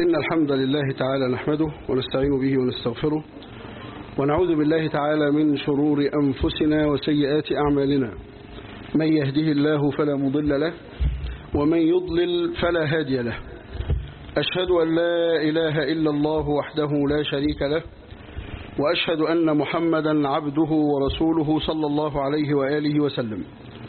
إن الحمد لله تعالى نحمده ونستعين به ونستغفره ونعوذ بالله تعالى من شرور أنفسنا وسيئات أعمالنا من يهده الله فلا مضل له ومن يضلل فلا هادي له أشهد أن لا إله إلا الله وحده لا شريك له وأشهد أن محمدا عبده ورسوله صلى الله عليه وآله وسلم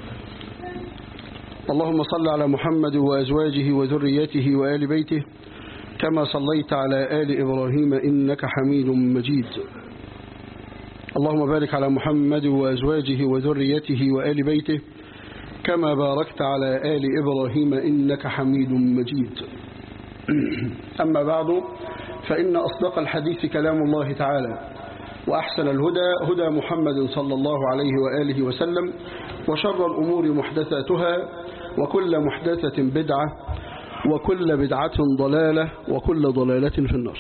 اللهم صل على محمد وأزواجه وذريته وآل بيته كما صليت على آل إبراهيم إنك حميد مجيد اللهم بارك على محمد وأزواجه وذريته وآل بيته كما باركت على آل إبراهيم إنك حميد مجيد أما بعد فإن أصدق الحديث كلام الله تعالى وأحسن الهدى هدى محمد صلى الله عليه وآله وسلم وشر الأمور محدثاتها وكل محدثة بدعة وكل بدعة ضلالة وكل ضلالة في النار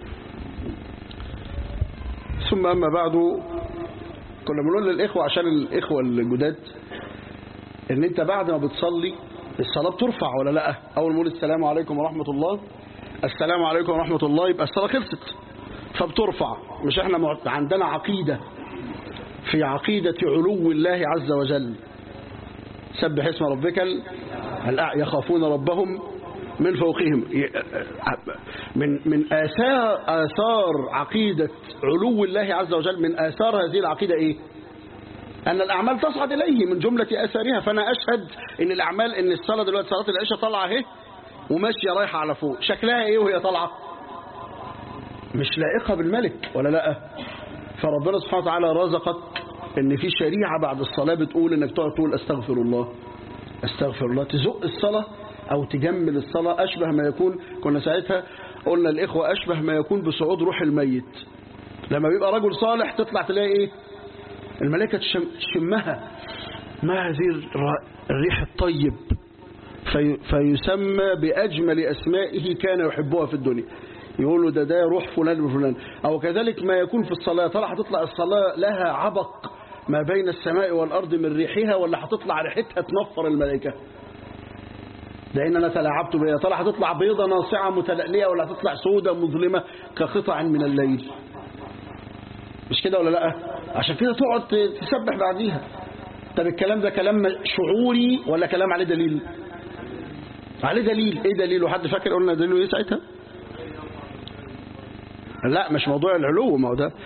ثم أما بعد كنا بنقول للإخوة عشان الإخوة الجداد إن أنت بعد ما بتصلي الصلاة بترفع ولا لا أول ما نقول السلام عليكم ورحمة الله السلام عليكم ورحمة الله يبقى الصلاة خلصت فبترفع مش احنا عندنا عقيدة في عقيدة علو الله عز وجل سبح اسم ربك يخافون ربهم من فوقهم من من آثار آثار عقيدة علو الله عز وجل من آثار هذه العقيدة إيه؟ أن الأعمال تصعد إليه من جملة آثارها فأنا أشهد إن الأعمال إن الصلاة دلوقتي صلاة العشاء طالعة أهي وماشية رايحة على فوق شكلها إيه وهي طالعة؟ مش لائقة بالملك ولا لا فربنا سبحانه وتعالى رزقك ان في شريعة بعد الصلاة بتقول انك تقعد تقول استغفر الله استغفر الله تزق الصلاة او تجمل الصلاة اشبه ما يكون كنا ساعتها قلنا الاخوة اشبه ما يكون بصعود روح الميت لما بيبقى رجل صالح تطلع تلاقي ايه الملائكة تشمها ما هذه الريح الطيب في فيسمى بأجمل أسمائه كان يحبها في الدنيا يقولوا ده ده روح فلان وفلان أو كذلك ما يكون في الصلاة طلع هتطلع الصلاة لها عبق ما بين السماء والأرض من ريحها ولا هتطلع ريحتها تنفر الملائكة لأن أنا تلاعبت بها طلع هتطلع بيضة ناصعة متلألية ولا هتطلع سودة مظلمة كقطع من الليل مش كده ولا لا عشان كده تقعد تسبح بعديها طب الكلام ده كلام شعوري ولا كلام عليه دليل عليه دليل ايه دليله حد فاكر قلنا دليله ايه ساعتها لا مش موضوع العلو ما هو ده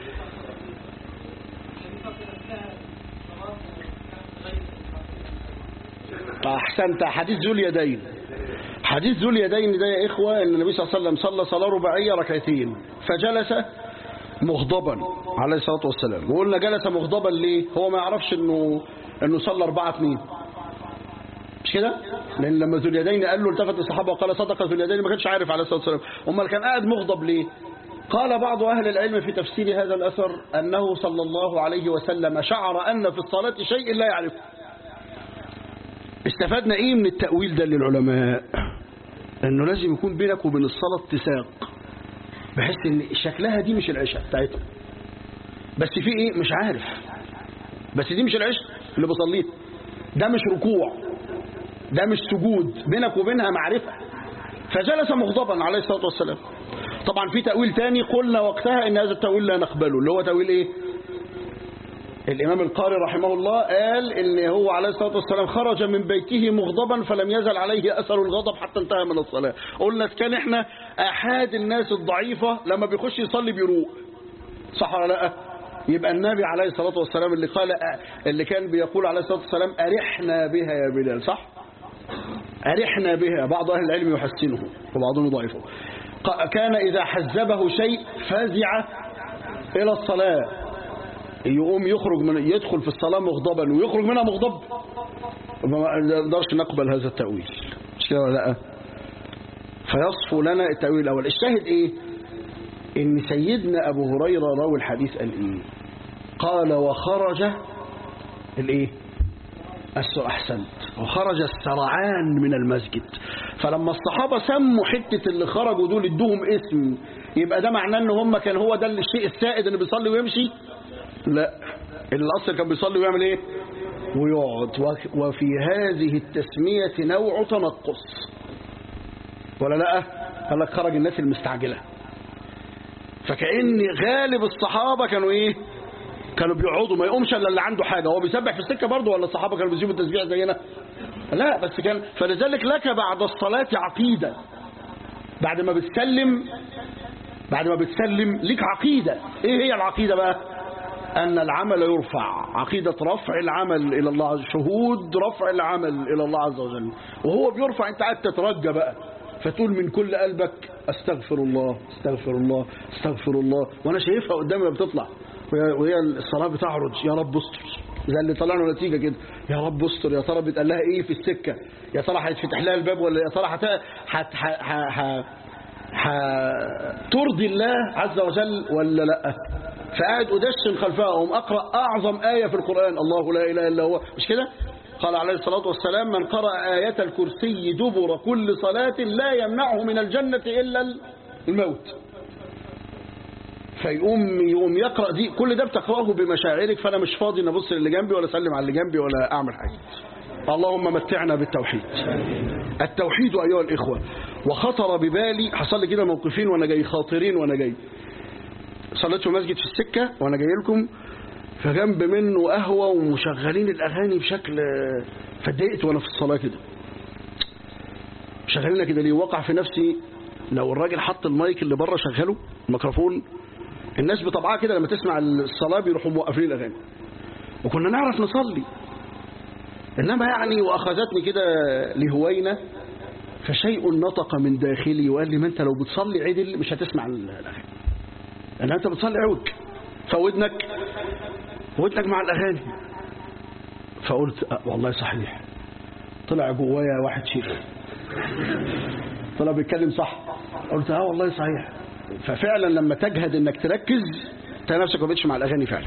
احسنت حديث ذو اليدين حديث ذو اليدين ده يا اخوه ان النبي صلى الله عليه وسلم صلى صلاه رباعيه ركعتين فجلس مغضبا عليه الصلاه والسلام وقلنا جلس مغضبا ليه هو ما يعرفش انه انه صلى 4 2 مش كده لان لما ذو اليدين قال له التفت الصحابه وقال صدق ذو اليدين ما كانش عارف عليه الصلاه والسلام امال كان قاعد مغضب ليه قال بعض أهل العلم في تفسير هذا الأثر أنه صلى الله عليه وسلم شعر أن في الصلاة شيء لا يعرفه استفدنا إيه من التأويل ده للعلماء أنه لازم يكون بينك وبين الصلاة اتساق بحيث أن شكلها دي مش العشاء بتاعتها بس في إيه مش عارف بس دي مش العشاء اللي بصليه ده مش ركوع ده مش سجود بينك وبينها معرفة فجلس مغضبا عليه الصلاة والسلام طبعا في تأويل تاني قلنا وقتها ان هذا التأويل لا نقبله اللي هو تأويل ايه الامام القاري رحمه الله قال ان هو عليه الصلاة والسلام خرج من بيته مغضبا فلم يزل عليه اثر الغضب حتى انتهى من الصلاة قلنا كان احنا احاد الناس الضعيفة لما بيخش يصلي بيروق صح ولا لا يبقى النبي عليه الصلاة والسلام اللي قال اللي كان بيقول عليه الصلاة والسلام أرحنا بها يا بلال صح أرحنا بها بعض أهل العلم يحسنه وبعضهم يضعفه كان إذا حزبه شيء فزع إلى الصلاة يقوم يخرج من يدخل في الصلاة مغضبا ويخرج منها مغضب ما نقدرش نقبل هذا التأويل مش كده ولا لا فيصفو لنا التأويل الأول الشاهد إيه إن سيدنا أبو هريرة راوي الحديث قال إيه قال وخرج الإيه أحسنت وخرج السرعان من المسجد فلما الصحابة سموا حتة اللي خرجوا دول ادوهم اسم يبقى ده معناه ان هم كان هو ده الشيء السائد اللي بيصلي ويمشي لا الاصل كان بيصلي ويعمل ايه ويقعد وفي هذه التسمية نوع تنقص ولا لا قال لك خرج الناس المستعجلة فكأن غالب الصحابة كانوا ايه كانوا بيقعدوا ما يقومش الا اللي عنده حاجة هو بيسبح في السكة برضه ولا الصحابة كانوا بيسيبوا التسبيح زينا لا بس كان فلذلك لك بعد الصلاة عقيدة بعد ما بتسلم بعد ما بتسلم ليك عقيدة ايه هي العقيدة بقى أن العمل يرفع عقيدة رفع العمل إلى الله عز شهود رفع العمل إلى الله عز وجل وهو بيرفع أنت قاعد تترجى بقى فتقول من كل قلبك استغفر الله استغفر الله استغفر الله وانا شايفها قدامي بتطلع وهي الصلاة بتعرج يا رب استر زي اللي طلع له نتيجة كده يا رب استر يا ترى بيتقال لها ايه في السكة يا ترى هيتفتح لها الباب ولا يا ترى هت هت ه... ترضي الله عز وجل ولا لا فقاعد أدشن خلفها أقوم أقرأ أعظم آية في القرآن الله لا إله إلا هو مش كده قال عليه الصلاة والسلام من قرأ آية الكرسي دبر كل صلاة لا يمنعه من الجنة إلا الموت فيقوم يقوم يقرأ دي كل ده بتقرأه بمشاعرك فأنا مش فاضي نبص للي جنبي ولا أسلم على اللي جنبي ولا أعمل حاجة اللهم متعنا بالتوحيد التوحيد أيها الإخوة وخطر ببالي حصل لي كده موقفين وأنا جاي خاطرين وأنا جاي صليت في مسجد في السكة وأنا جاي لكم فجنب منه قهوة ومشغلين الأغاني بشكل فاتضايقت وأنا في الصلاة كده شغالين كده ليه وقع في نفسي لو الراجل حط المايك اللي بره شغله الميكروفون الناس بطبعها كده لما تسمع الصلاة بيروحوا موقفين الأغاني وكنا نعرف نصلي إنما يعني وأخذتني كده لهوينة فشيء نطق من داخلي وقال لي ما أنت لو بتصلي عدل مش هتسمع الأغاني لأن أنت بتصلي عوج فودنك ودنك مع الأغاني فقلت أه والله صحيح طلع جوايا واحد شيخ طلع بيتكلم صح قلت اه والله صحيح ففعلا لما تجهد انك تركز تلاقي نفسك ما بقتش مع الاغاني فعلا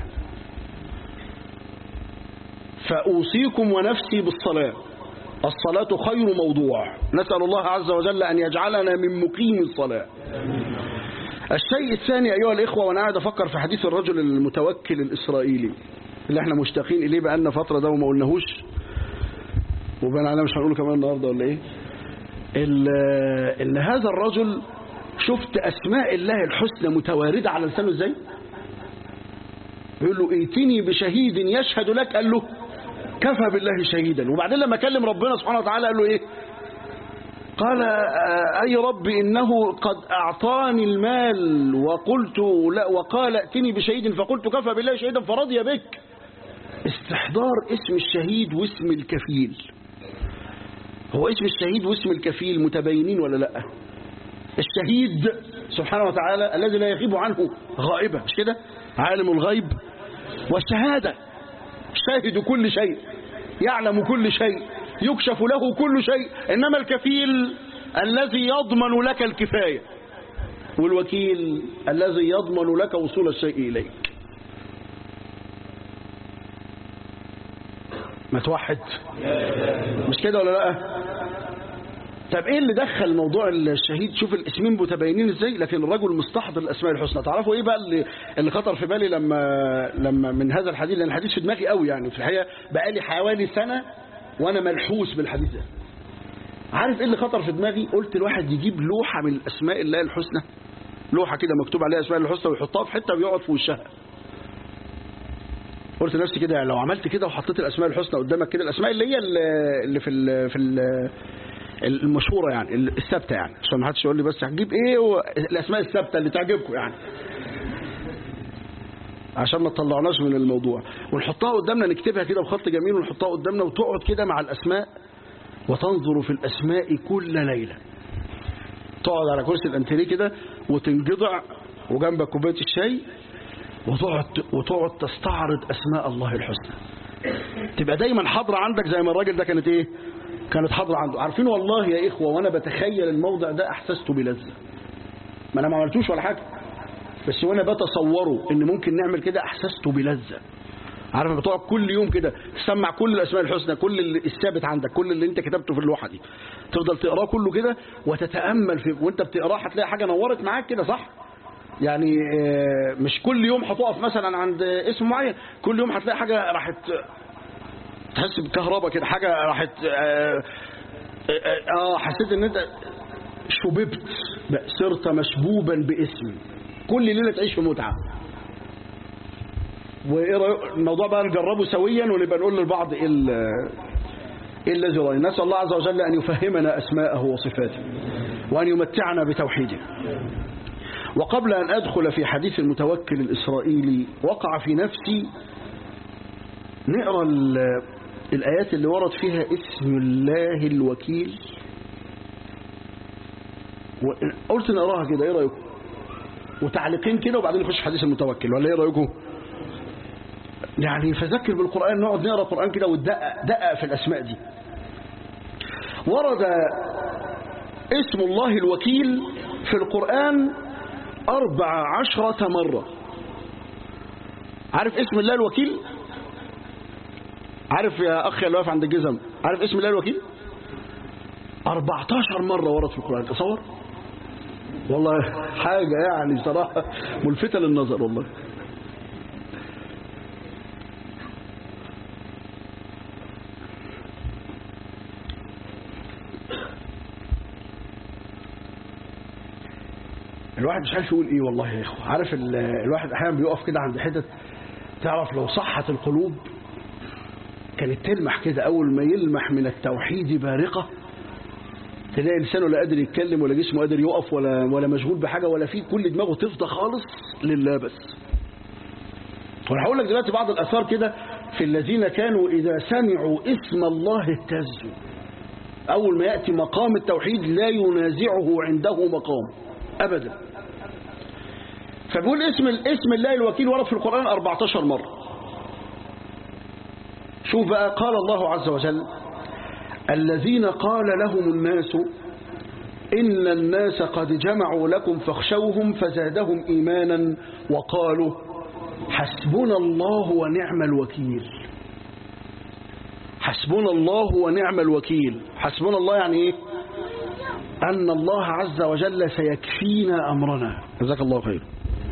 فاوصيكم ونفسي بالصلاه الصلاه خير موضوع نسال الله عز وجل ان يجعلنا من مقيم الصلاه الشيء الثاني ايها الاخوه وانا قاعد افكر في حديث الرجل المتوكل الاسرائيلي اللي احنا مشتاقين اليه بقالنا فتره ده وما قلناهوش وبان علينا مش هنقوله كمان النهارده ولا ايه ان هذا الرجل شفت اسماء الله الحسنى متوارده على لسانه ازاي يقول له ائتني بشهيد يشهد لك قال له كفى بالله شهيدا وبعدين لما كلم ربنا سبحانه وتعالى قال له ايه قال اي رب انه قد اعطاني المال وقلت لا وقال ائتني بشهيد فقلت كفى بالله شهيدا فرضي بك استحضار اسم الشهيد واسم الكفيل هو اسم الشهيد واسم الكفيل متباينين ولا لا الشهيد سبحانه وتعالى الذي لا يغيب عنه غائبة مش كده عالم الغيب والشهادة شاهد كل شيء يعلم كل شيء يكشف له كل شيء إنما الكفيل الذي يضمن لك الكفاية والوكيل الذي يضمن لك وصول الشيء إليك ما توحد مش كده ولا لا طب ايه اللي دخل موضوع الشهيد شوف الاسمين متباينين ازاي لكن الرجل مستحضر الاسماء الحسنى تعرفوا ايه بقى اللي, اللي خطر في بالي لما لما من هذا الحديث لان الحديث في دماغي قوي يعني في الحقيقه بقى لي حوالي سنه وانا ملحوس بالحديث ده عارف ايه اللي خطر في دماغي قلت الواحد يجيب لوحه من الاسماء الله الحسنى لوحه كده مكتوب عليها اسماء الله الحسنى ويحطها في حته ويقعد في وشها قلت لنفسي كده يعني لو عملت كده وحطيت الاسماء الحسنى قدامك كده الاسماء اللي هي اللي في ال في ال المشهوره يعني الثابته يعني عشان ما حدش يقول لي بس هتجيب ايه الاسماء الثابته اللي تعجبكم يعني عشان ما تطلعناش من الموضوع ونحطها قدامنا نكتبها كده بخط جميل ونحطها قدامنا وتقعد كده مع الاسماء وتنظر في الاسماء كل ليله تقعد على كرسي الانتريه كده وتنجضع وجنبك كوبايه الشاي وتقعد وتقعد تستعرض اسماء الله الحسنى تبقى دايما حاضره عندك زي ما الراجل ده كانت ايه كانت حاضره عنده عارفين والله يا اخوه وانا بتخيل الموضع ده احسست بلذه ما انا ما عملتوش ولا حاجه بس وانا بتصوره ان ممكن نعمل كده احسست بلذه عارف بتقعد كل يوم كده تسمع كل الاسماء الحسنى كل اللي الثابت عندك كل اللي انت كتبته في اللوحه دي تفضل تقراه كله كده وتتامل في وانت بتقراه هتلاقي حاجه نورت معاك كده صح يعني مش كل يوم هتقف مثلا عند اسم معين كل يوم هتلاقي حاجه راحت تحس بكهرباء كده حاجه راحت اه, آه حسيت ان انت شببت بقى صرت مشبوبا باسم كل ليلة تعيش في متعة وايه رأي- الموضوع بقى نجربه سويا ونبقى نقول للبعض ايه ال- إيه الذي رأي نسأل الله عز وجل أن يفهمنا أسماءه وصفاته وأن يمتعنا بتوحيده وقبل أن أدخل في حديث المتوكل الإسرائيلي وقع في نفسي نقرأ ال- الآيات اللي ورد فيها اسم الله الوكيل قلت نقراها كده ايه رأيكم وتعليقين كده وبعدين نخش في حديث المتوكل ولا ايه رأيكم يعني فذكر بالقرآن نقعد نقرأ القرآن كده وتدقق دقق في الأسماء دي ورد اسم الله الوكيل في القرآن أربع عشرة مرة عارف اسم الله الوكيل عارف يا أخي اللي واقف عند الجزم عارف اسم الله الوكيل 14 مرة ورد في القرآن تصور والله حاجة يعني بصراحة ملفتة للنظر والله الواحد مش عارف يقول ايه والله يا اخوة عارف ال- الواحد احيانا بيقف كده عند حتت تعرف لو صحت القلوب كانت تلمح كده اول ما يلمح من التوحيد بارقة تلاقي لسانه لا قادر يتكلم ولا جسمه قادر يقف ولا ولا مشغول بحاجة ولا في كل دماغه تفضى خالص لله بس وانا هقول لك دلوقتي بعض الاثار كده في الذين كانوا اذا سمعوا اسم الله اهتزوا اول ما ياتي مقام التوحيد لا ينازعه عنده مقام ابدا فبيقول اسم اسم الله الوكيل ورد في القران 14 مره شوف بقى قال الله عز وجل الذين قال لهم الناس إن الناس قد جمعوا لكم فاخشوهم فزادهم إيمانا وقالوا حسبنا الله ونعم الوكيل حسبنا الله ونعم الوكيل حسبنا الله يعني إيه أن الله عز وجل سيكفينا أمرنا جزاك الله خير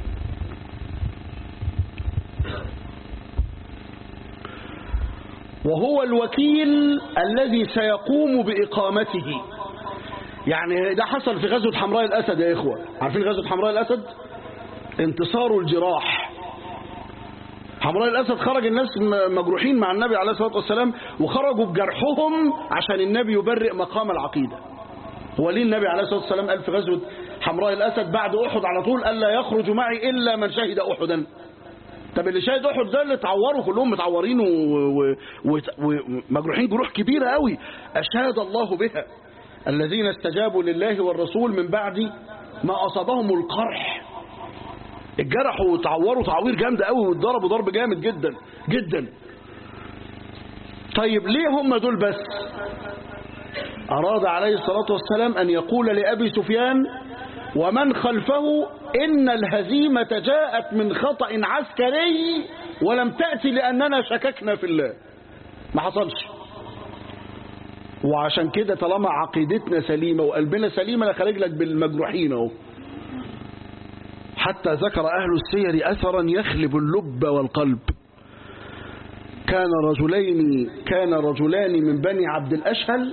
وهو الوكيل الذي سيقوم بإقامته يعني ده حصل في غزوة حمراء الأسد يا إخوة عارفين غزوة حمراء الأسد انتصار الجراح حمراء الأسد خرج الناس م- مجروحين مع النبي عليه الصلاة والسلام وخرجوا بجرحهم عشان النبي يبرئ مقام العقيدة هو ليه النبي عليه الصلاة والسلام قال في غزوة حمراء الأسد بعد أحد على طول ألا يخرج معي إلا من شهد أحدا طب اللي شاهد احد ده اللي اتعوروا كلهم متعورين و- و- و- ومجروحين جروح كبيره قوي اشهد الله بها الذين استجابوا لله والرسول من بعد ما اصابهم القرح اتجرحوا وتعوروا تعوير جامده قوي واتضربوا ضرب جامد جدا جدا طيب ليه هم دول بس أراد عليه الصلاة والسلام أن يقول لأبي سفيان ومن خلفه إن الهزيمة جاءت من خطأ عسكري ولم تأتي لأننا شككنا في الله ما حصلش وعشان كده طالما عقيدتنا سليمة وقلبنا سليمة أنا خارج لك بالمجروحين اهو حتى ذكر أهل السير أثرا يخلب اللب والقلب كان رجلين كان رجلان من بني عبد الأشهل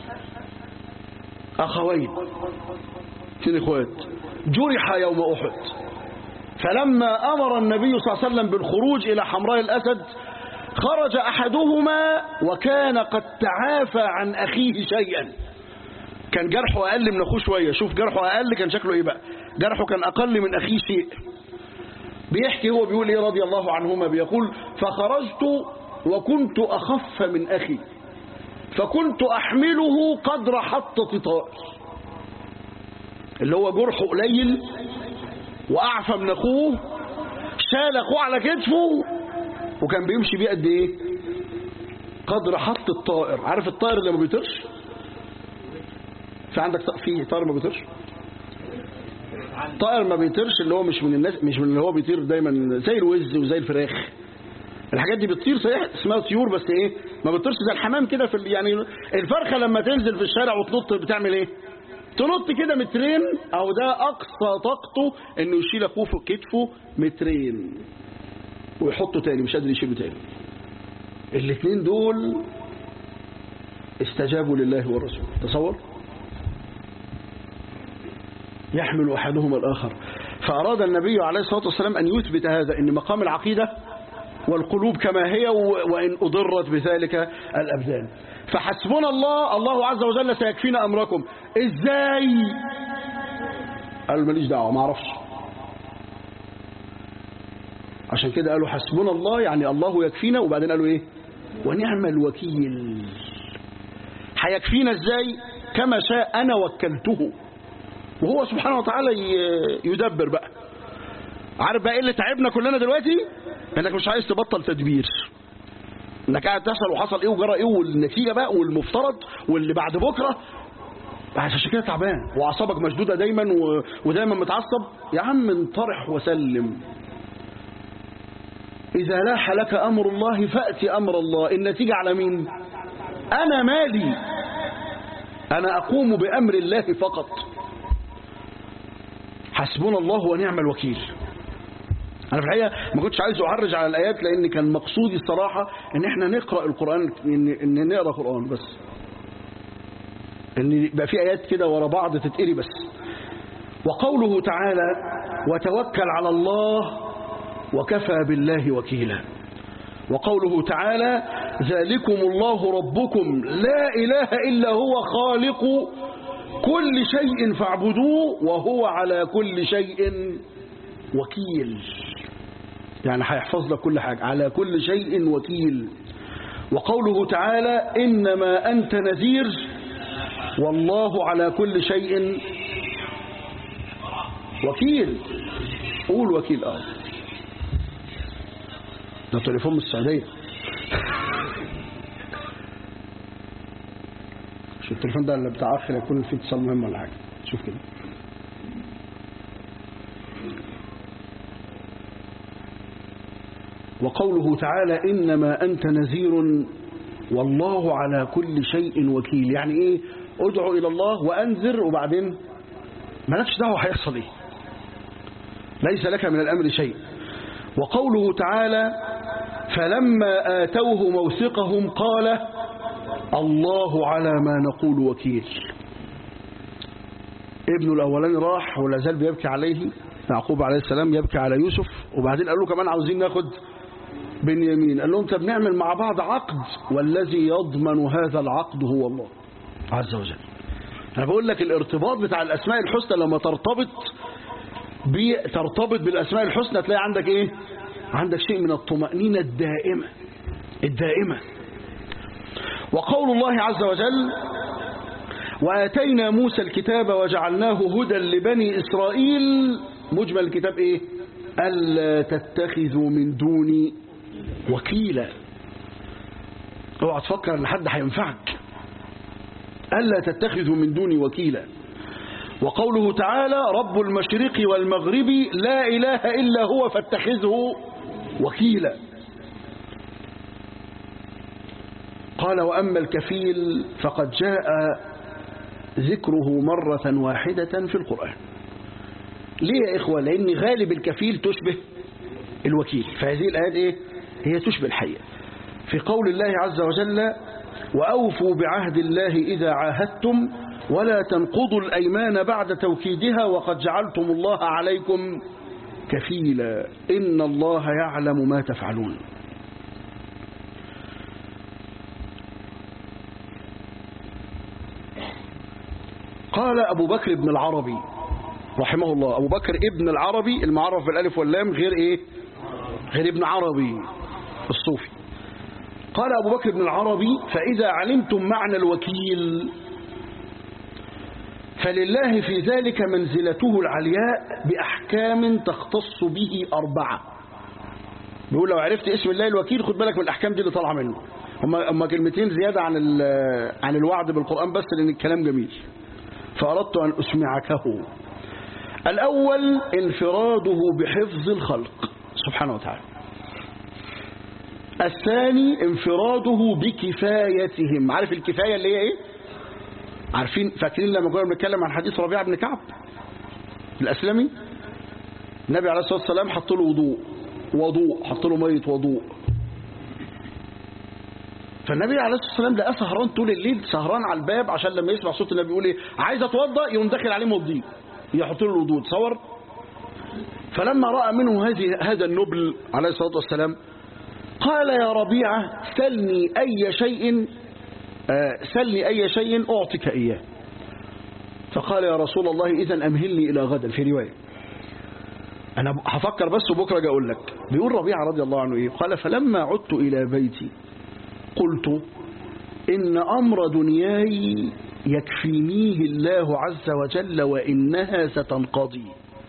أخوين اثنين إخوات جرح يوم أحد فلما أمر النبي صلى الله عليه وسلم بالخروج إلى حمراء الأسد خرج أحدهما وكان قد تعافى عن أخيه شيئا كان جرحه أقل من أخوه شوية شوف جرحه أقل كان شكله إيه بقى جرحه كان أقل من أخيه شيء بيحكي هو بيقول إيه رضي الله عنهما بيقول فخرجت وكنت أخف من أخي فكنت أحمله قدر حطة طائر اللي هو جرحه قليل وأعفى من أخوه شال أخوه على كتفه وكان بيمشي بيه قد إيه قدر حط الطائر عارف الطائر اللي ما بيطيرش في عندك طائر في طائر ما بيطيرش طائر ما بيطيرش اللي هو مش من الناس مش من اللي هو بيطير دايما زي الوز وزي الفراخ الحاجات دي بتطير صحيح اسمها طيور بس ايه ما بتطيرش زي الحمام كده في ال- يعني الفرخه لما تنزل في الشارع وتنط بتعمل ايه تنط كده مترين او ده اقصى طاقته انه يشيل اخوه فوق كتفه مترين ويحطه تاني مش قادر يشيله تاني الاثنين دول استجابوا لله والرسول تصور يحمل أحدهما الآخر فأراد النبي عليه الصلاة والسلام أن يثبت هذا أن مقام العقيدة والقلوب كما هي وإن أضرت بذلك الأبدان فحسبنا الله الله عز وجل سيكفينا أمركم إزاي قالوا ماليش دعوة ما اعرفش عشان كده قالوا حسبنا الله يعني الله يكفينا وبعدين قالوا ايه ونعم الوكيل هيكفينا ازاي كما شاء انا وكلته وهو سبحانه وتعالى يدبر بقى عارف بقى ايه اللي تعبنا كلنا دلوقتي انك مش عايز تبطل تدبير انك قاعد تحصل وحصل ايه وجرى ايه والنتيجه بقى والمفترض واللي بعد بكره عشان كده تعبان واعصابك مشدوده دايما و... ودايما متعصب يا عم انطرح وسلم اذا لاح لك امر الله فاتي امر الله النتيجه على مين انا مالي انا اقوم بامر الله فقط حسبنا الله ونعم الوكيل انا في الحقيقه ما كنتش عايز اعرج على الايات لان كان مقصودي الصراحه ان احنا نقرا القران ان, إن نقرا قران بس ان يبقى في ايات كده ورا بعض تتقري بس وقوله تعالى وتوكل على الله وكفى بالله وكيلا وقوله تعالى ذلكم الله ربكم لا اله الا هو خالق كل شيء فاعبدوه وهو على كل شيء وكيل يعني هيحفظ لك كل حاجة على كل شيء وكيل وقوله تعالى إنما أنت نذير والله على كل شيء وكيل قول وكيل اه ده تليفون من السعودية شوف التليفون ده اللي بتاع اخر يكون فيه اتصال مهم ولا حاجة شوف كده وقوله تعالى إنما أنت نذير والله على كل شيء وكيل يعني إيه ادعو إلى الله وأنذر وبعدين مالكش دعوة هيحصل إيه ليس لك من الأمر شيء وقوله تعالى فلما آتوه موثقهم قال الله على ما نقول وكيل ابنه الأولاني راح ولا زال بيبكي عليه يعقوب عليه السلام يبكي على يوسف وبعدين قال له كمان عاوزين ناخد بنيامين قال لهم طب نعمل مع بعض عقد والذي يضمن هذا العقد هو الله عز وجل انا بقول لك الارتباط بتاع الاسماء الحسنى لما ترتبط بي ترتبط بالاسماء الحسنى تلاقي عندك ايه عندك شيء من الطمأنينة الدائمة الدائمة وقول الله عز وجل وآتينا موسى الكتاب وجعلناه هدى لبني إسرائيل مجمل الكتاب إيه ألا تتخذوا من دوني وكيلا اوعى تفكر ان حد هينفعك ألا تتخذوا من دوني وكيلا وقوله تعالى رب المشرق والمغرب لا إله إلا هو فاتخذه وكيلا قال وأما الكفيل فقد جاء ذكره مرة واحدة في القرآن ليه يا إخوة لأن غالب الكفيل تشبه الوكيل فهذه الآيات إيه؟ هي تشبه الحقيقة في قول الله عز وجل وأوفوا بعهد الله إذا عاهدتم ولا تنقضوا الأيمان بعد توكيدها وقد جعلتم الله عليكم كفيلا إن الله يعلم ما تفعلون قال أبو بكر بن العربي رحمه الله أبو بكر ابن العربي المعرف بالألف واللام غير إيه غير ابن عربي الصوفي قال أبو بكر بن العربي فإذا علمتم معنى الوكيل فلله في ذلك منزلته العلياء بأحكام تختص به أربعة بيقول لو عرفت اسم الله الوكيل خد بالك من الأحكام دي اللي طالعه منه هما هما كلمتين زيادة عن عن الوعد بالقرآن بس لأن الكلام جميل فأردت أن أسمعكه الأول انفراده بحفظ الخلق سبحانه وتعالى الثاني انفراده بكفايتهم عارف الكفاية اللي هي ايه عارفين فاكرين لما كنا بنتكلم عن حديث ربيعة بن كعب الأسلمي النبي عليه الصلاة والسلام حط له وضوء وضوء حط له مية وضوء فالنبي عليه الصلاة والسلام لقاه سهران طول الليل سهران على الباب عشان لما يسمع صوت النبي يقول ايه عايز اتوضى يقوم داخل عليه موضيه يحط له الوضوء تصور فلما رأى منه هذه هذا النبل عليه الصلاة والسلام قال يا ربيعة سلني أي شيء آه، سلني أي شيء أعطيك إياه فقال يا رسول الله إذا أمهلني إلى غدا في رواية أنا هفكر بس وبكرة أجي أقول لك بيقول ربيعة رضي الله عنه إيه قال فلما عدت إلى بيتي قلت إن أمر دنياي يكفينيه الله عز وجل وإنها ستنقضي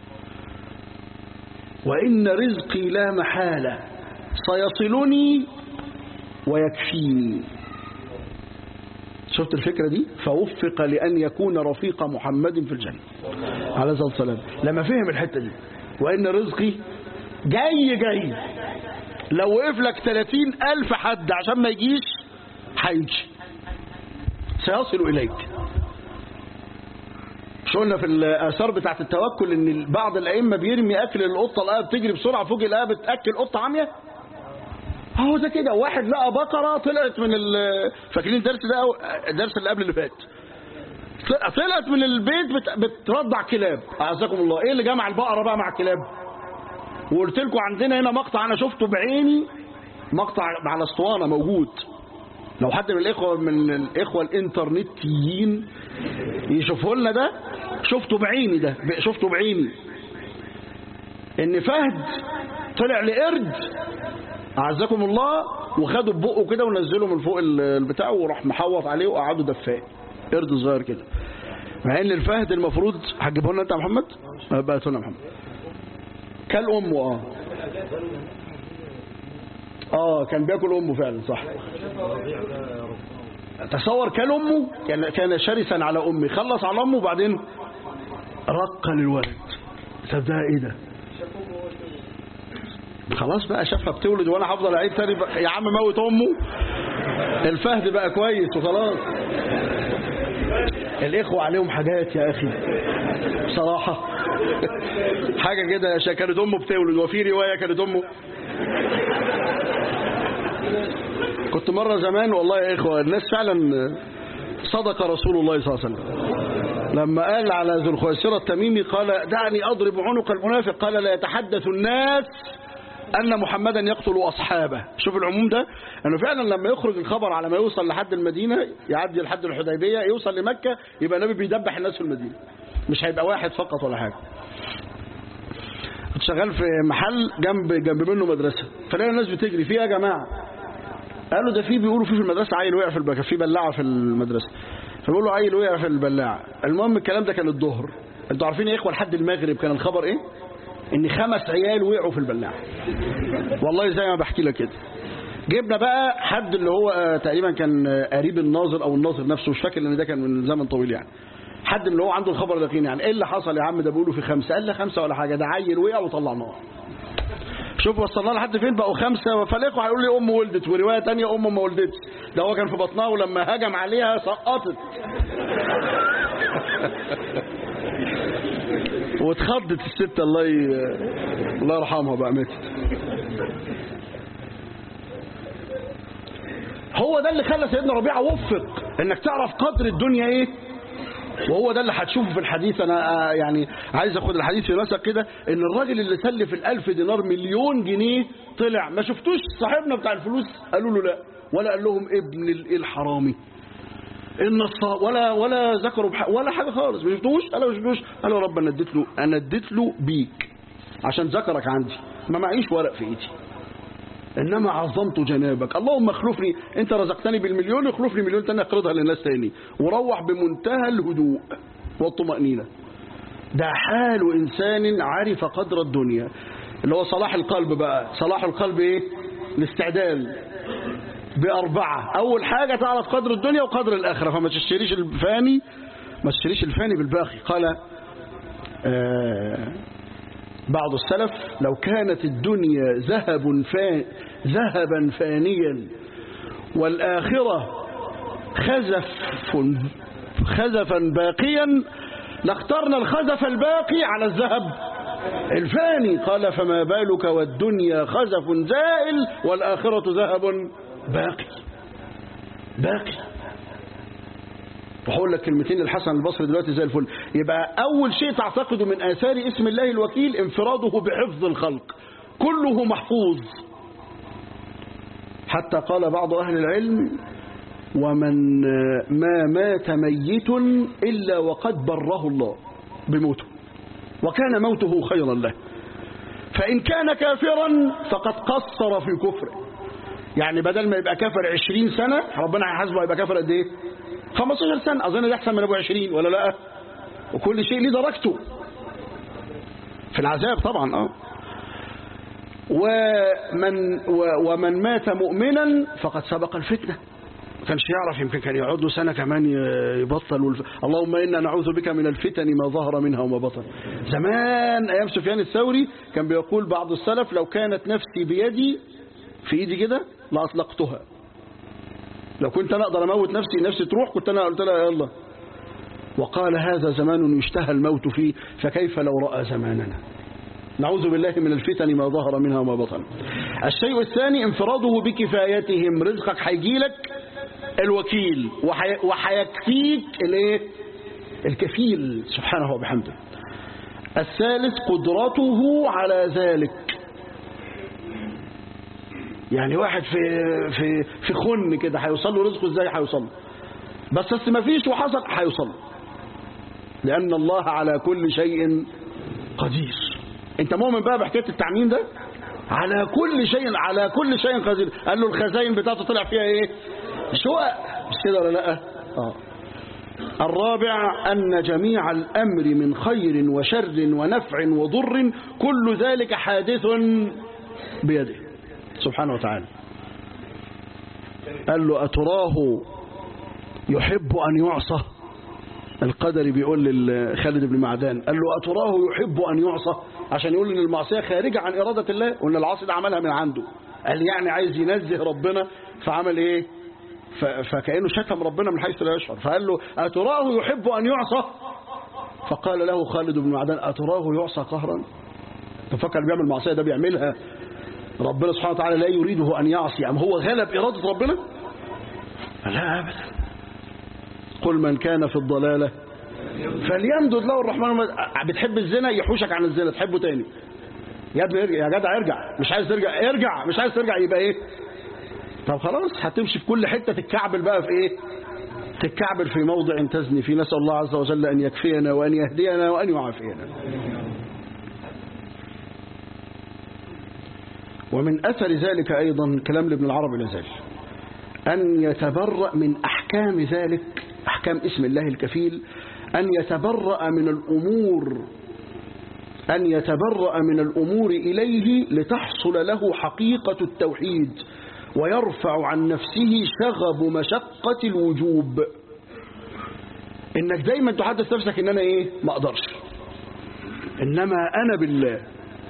وإن رزقي لا محالة سيصلني ويكفيني شفت الفكرة دي فوفق لأن يكون رفيق محمد في الجنة عليه الصلاة والسلام لما فهم الحتة دي وإن رزقي جاي جاي لو وقف لك 30 ألف حد عشان ما يجيش هيجي سيصل إليك مش قلنا في الآثار بتاعت التوكل إن بعض الأئمة بيرمي أكل القطة لقاها بتجري بسرعة فوق لقاها بتأكل قطة عامية هو ده كده واحد لقى بقرة طلعت من ال فاكرين الدرس ده أو- الدرس اللي قبل اللي فات طلعت من البيت بت... بترضع كلاب أعزكم الله إيه اللي جمع البقرة بقى مع الكلاب وقلت لكم عندنا هنا مقطع أنا شفته بعيني مقطع على اسطوانة موجود لو حد من الإخوة من الإخوة الإنترنتيين يشوفوا لنا ده شفته بعيني ده شفته بعيني إن فهد طلع لقرد أعزكم الله وخدوا ببقه كده ونزلوا من فوق ال- البتاع وراح محوط عليه وقعدوا دفاه قرد صغير كده مع ان الفهد المفروض هتجيبه لنا انت يا محمد؟ بقى لنا يا محمد كل امه اه اه كان بياكل امه فعلا صح تصور كل امه كان كان شرسا على امه خلص على امه وبعدين رق للولد طب ده ايه ده خلاص بقى شافها بتولد وانا هفضل اعيد تاني بقى يا عم موت امه الفهد بقى كويس وخلاص الاخوه عليهم حاجات يا اخي بصراحه حاجه كده شا- كانت امه بتولد وفي روايه كانت امه كنت مره زمان والله يا اخوه الناس فعلا صدق رسول الله صلى الله عليه وسلم لما قال على ذو الخويسرة التميمي قال دعني أضرب عنق المنافق قال لا يتحدث الناس أن محمدا يقتل أصحابه شوف العموم ده أنه فعلا لما يخرج الخبر على ما يوصل لحد المدينة يعدي لحد الحديبية يوصل لمكة يبقى النبي بيدبح الناس في المدينة مش هيبقى واحد فقط ولا حاجة كنت شغال في محل جنب جنب منه مدرسة فلاقي الناس بتجري فيها يا جماعة قالوا ده في بيقولوا في في المدرسة عيل وقع في البكا في بلاعة في المدرسة فبيقول له عيل وقع في البلاعة المهم الكلام ده كان الظهر انتوا عارفين يا اخوة لحد المغرب كان الخبر ايه ان خمس عيال وقعوا في البلاعة والله زي ما بحكي لك كده جبنا بقى حد اللي هو آه، تقريبا كان آه، قريب الناظر او الناظر نفسه مش فاكر لان ده كان من زمن طويل يعني حد من اللي هو عنده الخبر اليقين يعني ايه اللي حصل يا عم ده بيقولوا في خمسه قال لا خمسه ولا حاجه ده عيل وقع وطلعناه شوف وصلنا لحد فين بقوا خمسة فالاخوة هيقول لي أم ولدت ورواية تانية أم ما ولدتش ده هو كان في بطنها ولما هجم عليها سقطت واتخضت الست الله ي... الله يرحمها بقى ماتت هو ده اللي خلى سيدنا ربيعة وفق انك تعرف قدر الدنيا ايه وهو ده اللي هتشوفه في الحديث انا آه، يعني عايز اخد الحديث في نسق كده ان الراجل اللي سلف الالف دينار مليون جنيه طلع ما شفتوش صاحبنا بتاع الفلوس قالوا له لا ولا قال لهم ابن ال- الحرامي ان الص- ولا ولا ذكروا بح... ولا حاجه خالص ما شفتوش قالوا ما شفتوش قالوا يا رب انا اديت له انا اديت له بيك عشان ذكرك عندي ما معيش ورق في ايدي انما عظمت جنابك اللهم اخلفني انت رزقتني بالمليون اخلفني مليون تاني اقرضها للناس تاني وروح بمنتهى الهدوء والطمأنينة ده حال انسان عرف قدر الدنيا اللي هو صلاح القلب بقى صلاح القلب ايه الاستعدال بأربعة أول حاجة تعرف قدر الدنيا وقدر الآخرة فما تشتريش الفاني ما تشتريش الفاني بالباقي قال آه بعض السلف لو كانت الدنيا ذهب فان ذهبا فانيا والآخرة خزف خزفا باقيا لاخترنا الخزف الباقي على الذهب الفاني قال فما بالك والدنيا خزف زائل والآخرة ذهب باقي باقي وهقول لك كلمتين للحسن البصري دلوقتي زي الفل يبقى أول شيء تعتقده من آثار اسم الله الوكيل انفراده بحفظ الخلق كله محفوظ حتى قال بعض أهل العلم ومن ما مات ميت إلا وقد بره الله بموته وكان موته خيرا له فإن كان كافرا فقد قصر في كفره يعني بدل ما يبقى كافر عشرين سنة ربنا هيحاسبه هيبقى كافر قد ايه 15 سنة أظن ده أحسن من أبو عشرين ولا لا وكل شيء ليه درجته في العذاب طبعا اه ومن ومن مات مؤمنا فقد سبق الفتنه ما كانش يعرف يمكن كان يقعد له سنة كمان يبطل والف... اللهم إنا نعوذ بك من الفتن ما ظهر منها وما بطن زمان أيام سفيان الثوري كان بيقول بعض السلف لو كانت نفسي بيدي في إيدي كده لأطلقتها لو كنت أنا أقدر أموت نفسي نفسي تروح كنت أنا قلت لها يلا وقال هذا زمان يشتهى الموت فيه فكيف لو رأى زماننا نعوذ بالله من الفتن ما ظهر منها وما بطن الشيء الثاني انفراده بكفايتهم رزقك هيجيلك الوكيل وحي... وحيكفيك الايه الكفيل سبحانه وبحمده الثالث قدرته على ذلك يعني واحد في في في خن كده هيوصل له رزقه ازاي هيوصل له بس بس ما فيش وحصل هيوصل له لان الله على كل شيء قدير انت مؤمن بقى بحكايه التعميم ده على كل شيء على كل شيء قدير قال له الخزائن بتاعته طلع فيها ايه شقق مش كده ولا لا اه الرابع أن جميع الأمر من خير وشر ونفع وضر كل ذلك حادث بيده سبحانه وتعالى قال له أتراه يحب أن يعصى القدر بيقول لخالد بن معدان قال له أتراه يحب أن يعصى عشان يقول إن المعصية خارجة عن إرادة الله وإن العاصي ده عملها من عنده قال يعني عايز ينزه ربنا فعمل إيه فكأنه شتم ربنا من حيث لا يشعر فقال له أتراه يحب أن يعصى فقال له خالد بن معدان أتراه يعصى قهرا تفكر بيعمل معصية ده بيعملها ربنا سبحانه وتعالى لا يريده أن يعصي أم هو غلب إرادة ربنا لا أبدا قل من كان في الضلالة فليمدد له الرحمن بتحب الزنا يحوشك عن الزنا تحبه تاني يا ابني ارجع يا جدع ارجع مش عايز ترجع ارجع مش عايز ترجع يبقى ايه طب خلاص هتمشي في كل حتة تتكعبل بقى في ايه تتكعبل في موضع تزني فيه نسأل الله عز وجل أن يكفينا وأن يهدينا وأن يعافينا ومن أثر ذلك أيضا كلام لابن العربي لازال أن يتبرأ من أحكام ذلك أحكام اسم الله الكفيل أن يتبرأ من الأمور أن يتبرأ من الأمور إليه لتحصل له حقيقة التوحيد ويرفع عن نفسه شغب مشقة الوجوب إنك دايما تحدث نفسك إن أنا إيه ما أقدرش إنما أنا بالله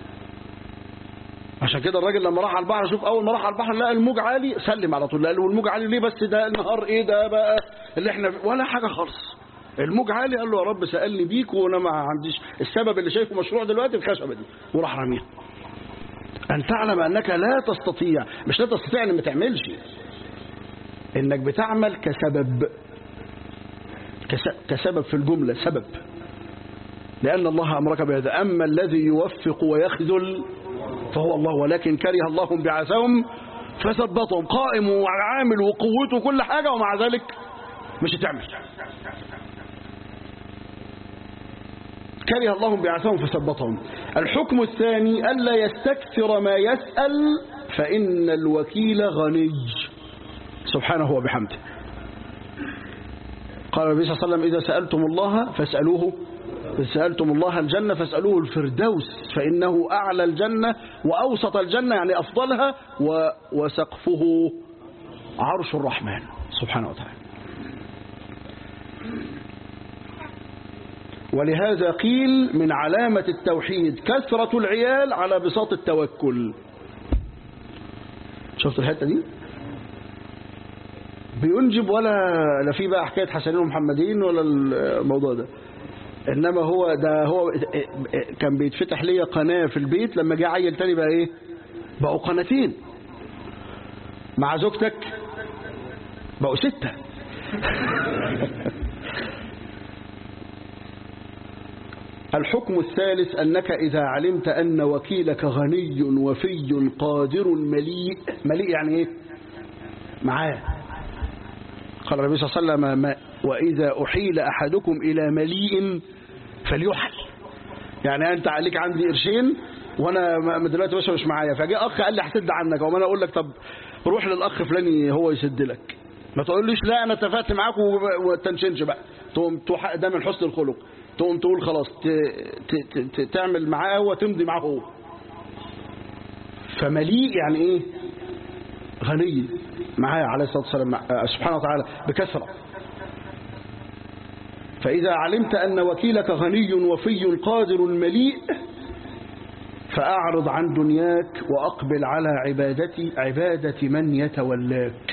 عشان كده الراجل لما راح على البحر شوف اول ما راح على البحر لقى الموج عالي سلم على طول قال له الموج عالي ليه بس ده النهار ايه ده بقى اللي احنا ولا حاجه خالص الموج عالي قال له يا رب سالني بيك وانا ما عنديش السبب اللي شايفه مشروع دلوقتي الخشبه دي وراح رميها ان تعلم انك لا تستطيع مش لا تستطيع ان ما تعملش انك بتعمل كسبب كسبب في الجمله سبب لان الله امرك بهذا اما الذي يوفق ويخذل فهو الله ولكن كره الله بعثهم فثبتهم قائم وعامل وقوته وكل حاجة ومع ذلك مش هتعمل كره الله بعثهم فثبتهم الحكم الثاني ألا يستكثر ما يسأل فإن الوكيل غني سبحانه وبحمده قال النبي صلى الله عليه وسلم إذا سألتم الله فاسألوه إذ سألتم الله الجنة فاسألوه الفردوس فإنه أعلى الجنة وأوسط الجنة يعني أفضلها وسقفه عرش الرحمن سبحانه وتعالى ولهذا قيل من علامة التوحيد كثرة العيال على بساط التوكل شفت الحتة دي بينجب ولا لا في بقى حكاية حسنين ومحمدين ولا الموضوع ده انما هو ده هو كان بيتفتح ليا قناه في البيت لما جه عيل تاني بقى ايه بقوا قناتين مع زوجتك بقوا سته الحكم الثالث أنك إذا علمت أن وكيلك غني وفي قادر مليء مليء يعني إيه معاه قال النبي صلى الله عليه وسلم ما وإذا أحيل أحدكم إلى مليء فليحل يعني أنت عليك عندي قرشين وأنا م- دلوقتي باشا مش معايا فجاء أخ قال لي هسد عنك وما أنا أقول لك طب روح للأخ فلاني هو يسد لك ما تقوليش لا أنا اتفقت معاك وما تنشنش بقى تقوم توح- ده من حسن الخلق تقوم تقول خلاص ت... ت... ت... ت... تعمل معاه وتمضي معاه هو فمليء يعني ايه غني معاه عليه الصلاة والسلام مع- آه، سبحانه وتعالى بكثرة فإذا علمت أن وكيلك غني وفي قادر مليء فأعرض عن دنياك وأقبل على عبادتي عبادة من يتولاك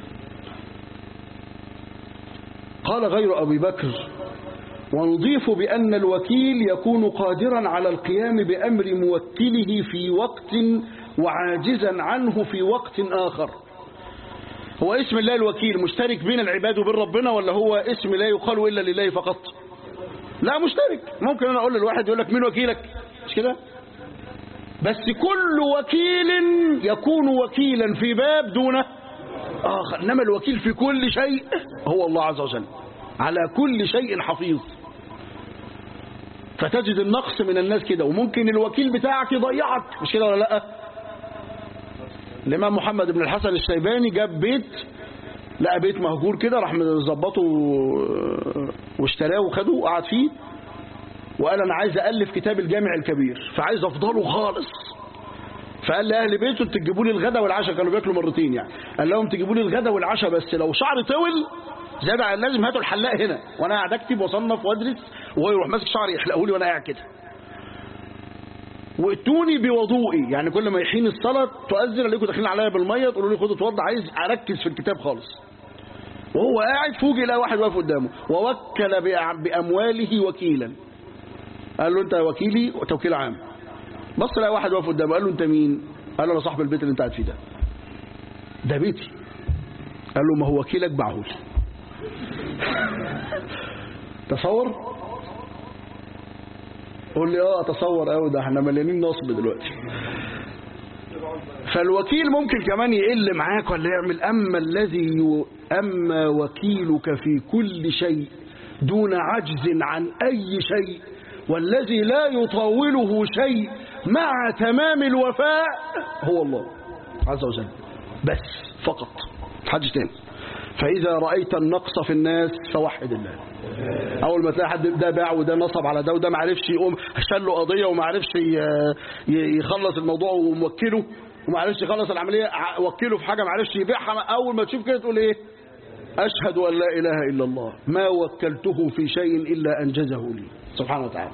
قال غير أبي بكر ونضيف بأن الوكيل يكون قادرا على القيام بأمر موكله في وقت وعاجزا عنه في وقت آخر هو اسم الله الوكيل مشترك بين العباد وبين ربنا ولا هو اسم لا يقال إلا لله فقط لا مشترك ممكن أنا أقول للواحد يقول لك مين وكيلك مش كده بس كل وكيل يكون وكيلا في باب دونه آخر إنما الوكيل في كل شيء هو الله عز وجل على كل شيء حفيظ فتجد النقص من الناس كده وممكن الوكيل بتاعك يضيعك مش كده ولا لا الإمام محمد بن الحسن الشيباني جاب بيت لقى بيت مهجور كده راح مظبطه واشتراه وخده وقعد فيه وقال أنا عايز ألف كتاب الجامع الكبير فعايز أفضله خالص فقال لأهل بيته تجيبوا لي الغدا والعشاء كانوا بياكلوا مرتين يعني قال لهم تجيبوا لي الغدا والعشاء بس لو شعري طول زيادة عن اللازم هاتوا الحلاق هنا وانا قاعد اكتب واصنف وادرس وهو يروح ماسك شعري يحلقه لي وانا قاعد كده واتوني بوضوئي يعني كل ما يحين الصلاة تؤذن الاقيكم داخلين عليا بالمية تقولوا لي خد اتوضى عايز اركز في الكتاب خالص وهو قاعد فوجئ لقى واحد واقف قدامه ووكل بأع- بامواله وكيلا قال له انت وكيلي وتوكيل عام بص لقى واحد واقف قدامه قال له انت مين قال له انا صاحب البيت اللي انت قاعد فيه ده ده بيتي قال له ما هو وكيلك باعهولي تصور قول لي اه اتصور قوي ده احنا مليانين نصب دلوقتي فالوكيل ممكن كمان يقل معاك ولا يعمل اما الذي ي... اما وكيلك في كل شيء دون عجز عن اي شيء والذي لا يطاوله شيء مع تمام الوفاء هو الله عز وجل بس فقط حاجة تاني فإذا رأيت النقص في الناس فوحد الله أول ما تلاقي حد ده باع وده نصب على ده وده ما عرفش يقوم شال له قضية وما عرفش ي- ي- يخلص الموضوع وموكله وما عرفش يخلص العملية ع- وكله في حاجة ما عرفش يبيعها أول ما تشوف كده تقول إيه أشهد أن لا إله إلا الله ما وكلته في شيء إلا أنجزه لي سبحانه وتعالى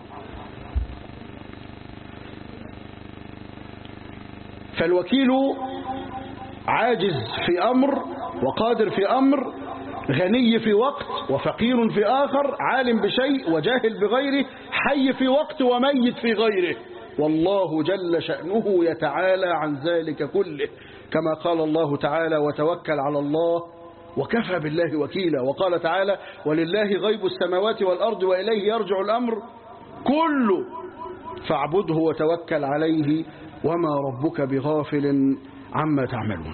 فالوكيل عاجز في أمر وقادر في أمر غني في وقت وفقير في آخر عالم بشيء وجاهل بغيره حي في وقت وميت في غيره والله جل شأنه يتعالى عن ذلك كله كما قال الله تعالى وتوكل على الله وكفى بالله وكيلا وقال تعالى ولله غيب السماوات والأرض وإليه يرجع الأمر كله فاعبده وتوكل عليه وما ربك بغافل عما تعملون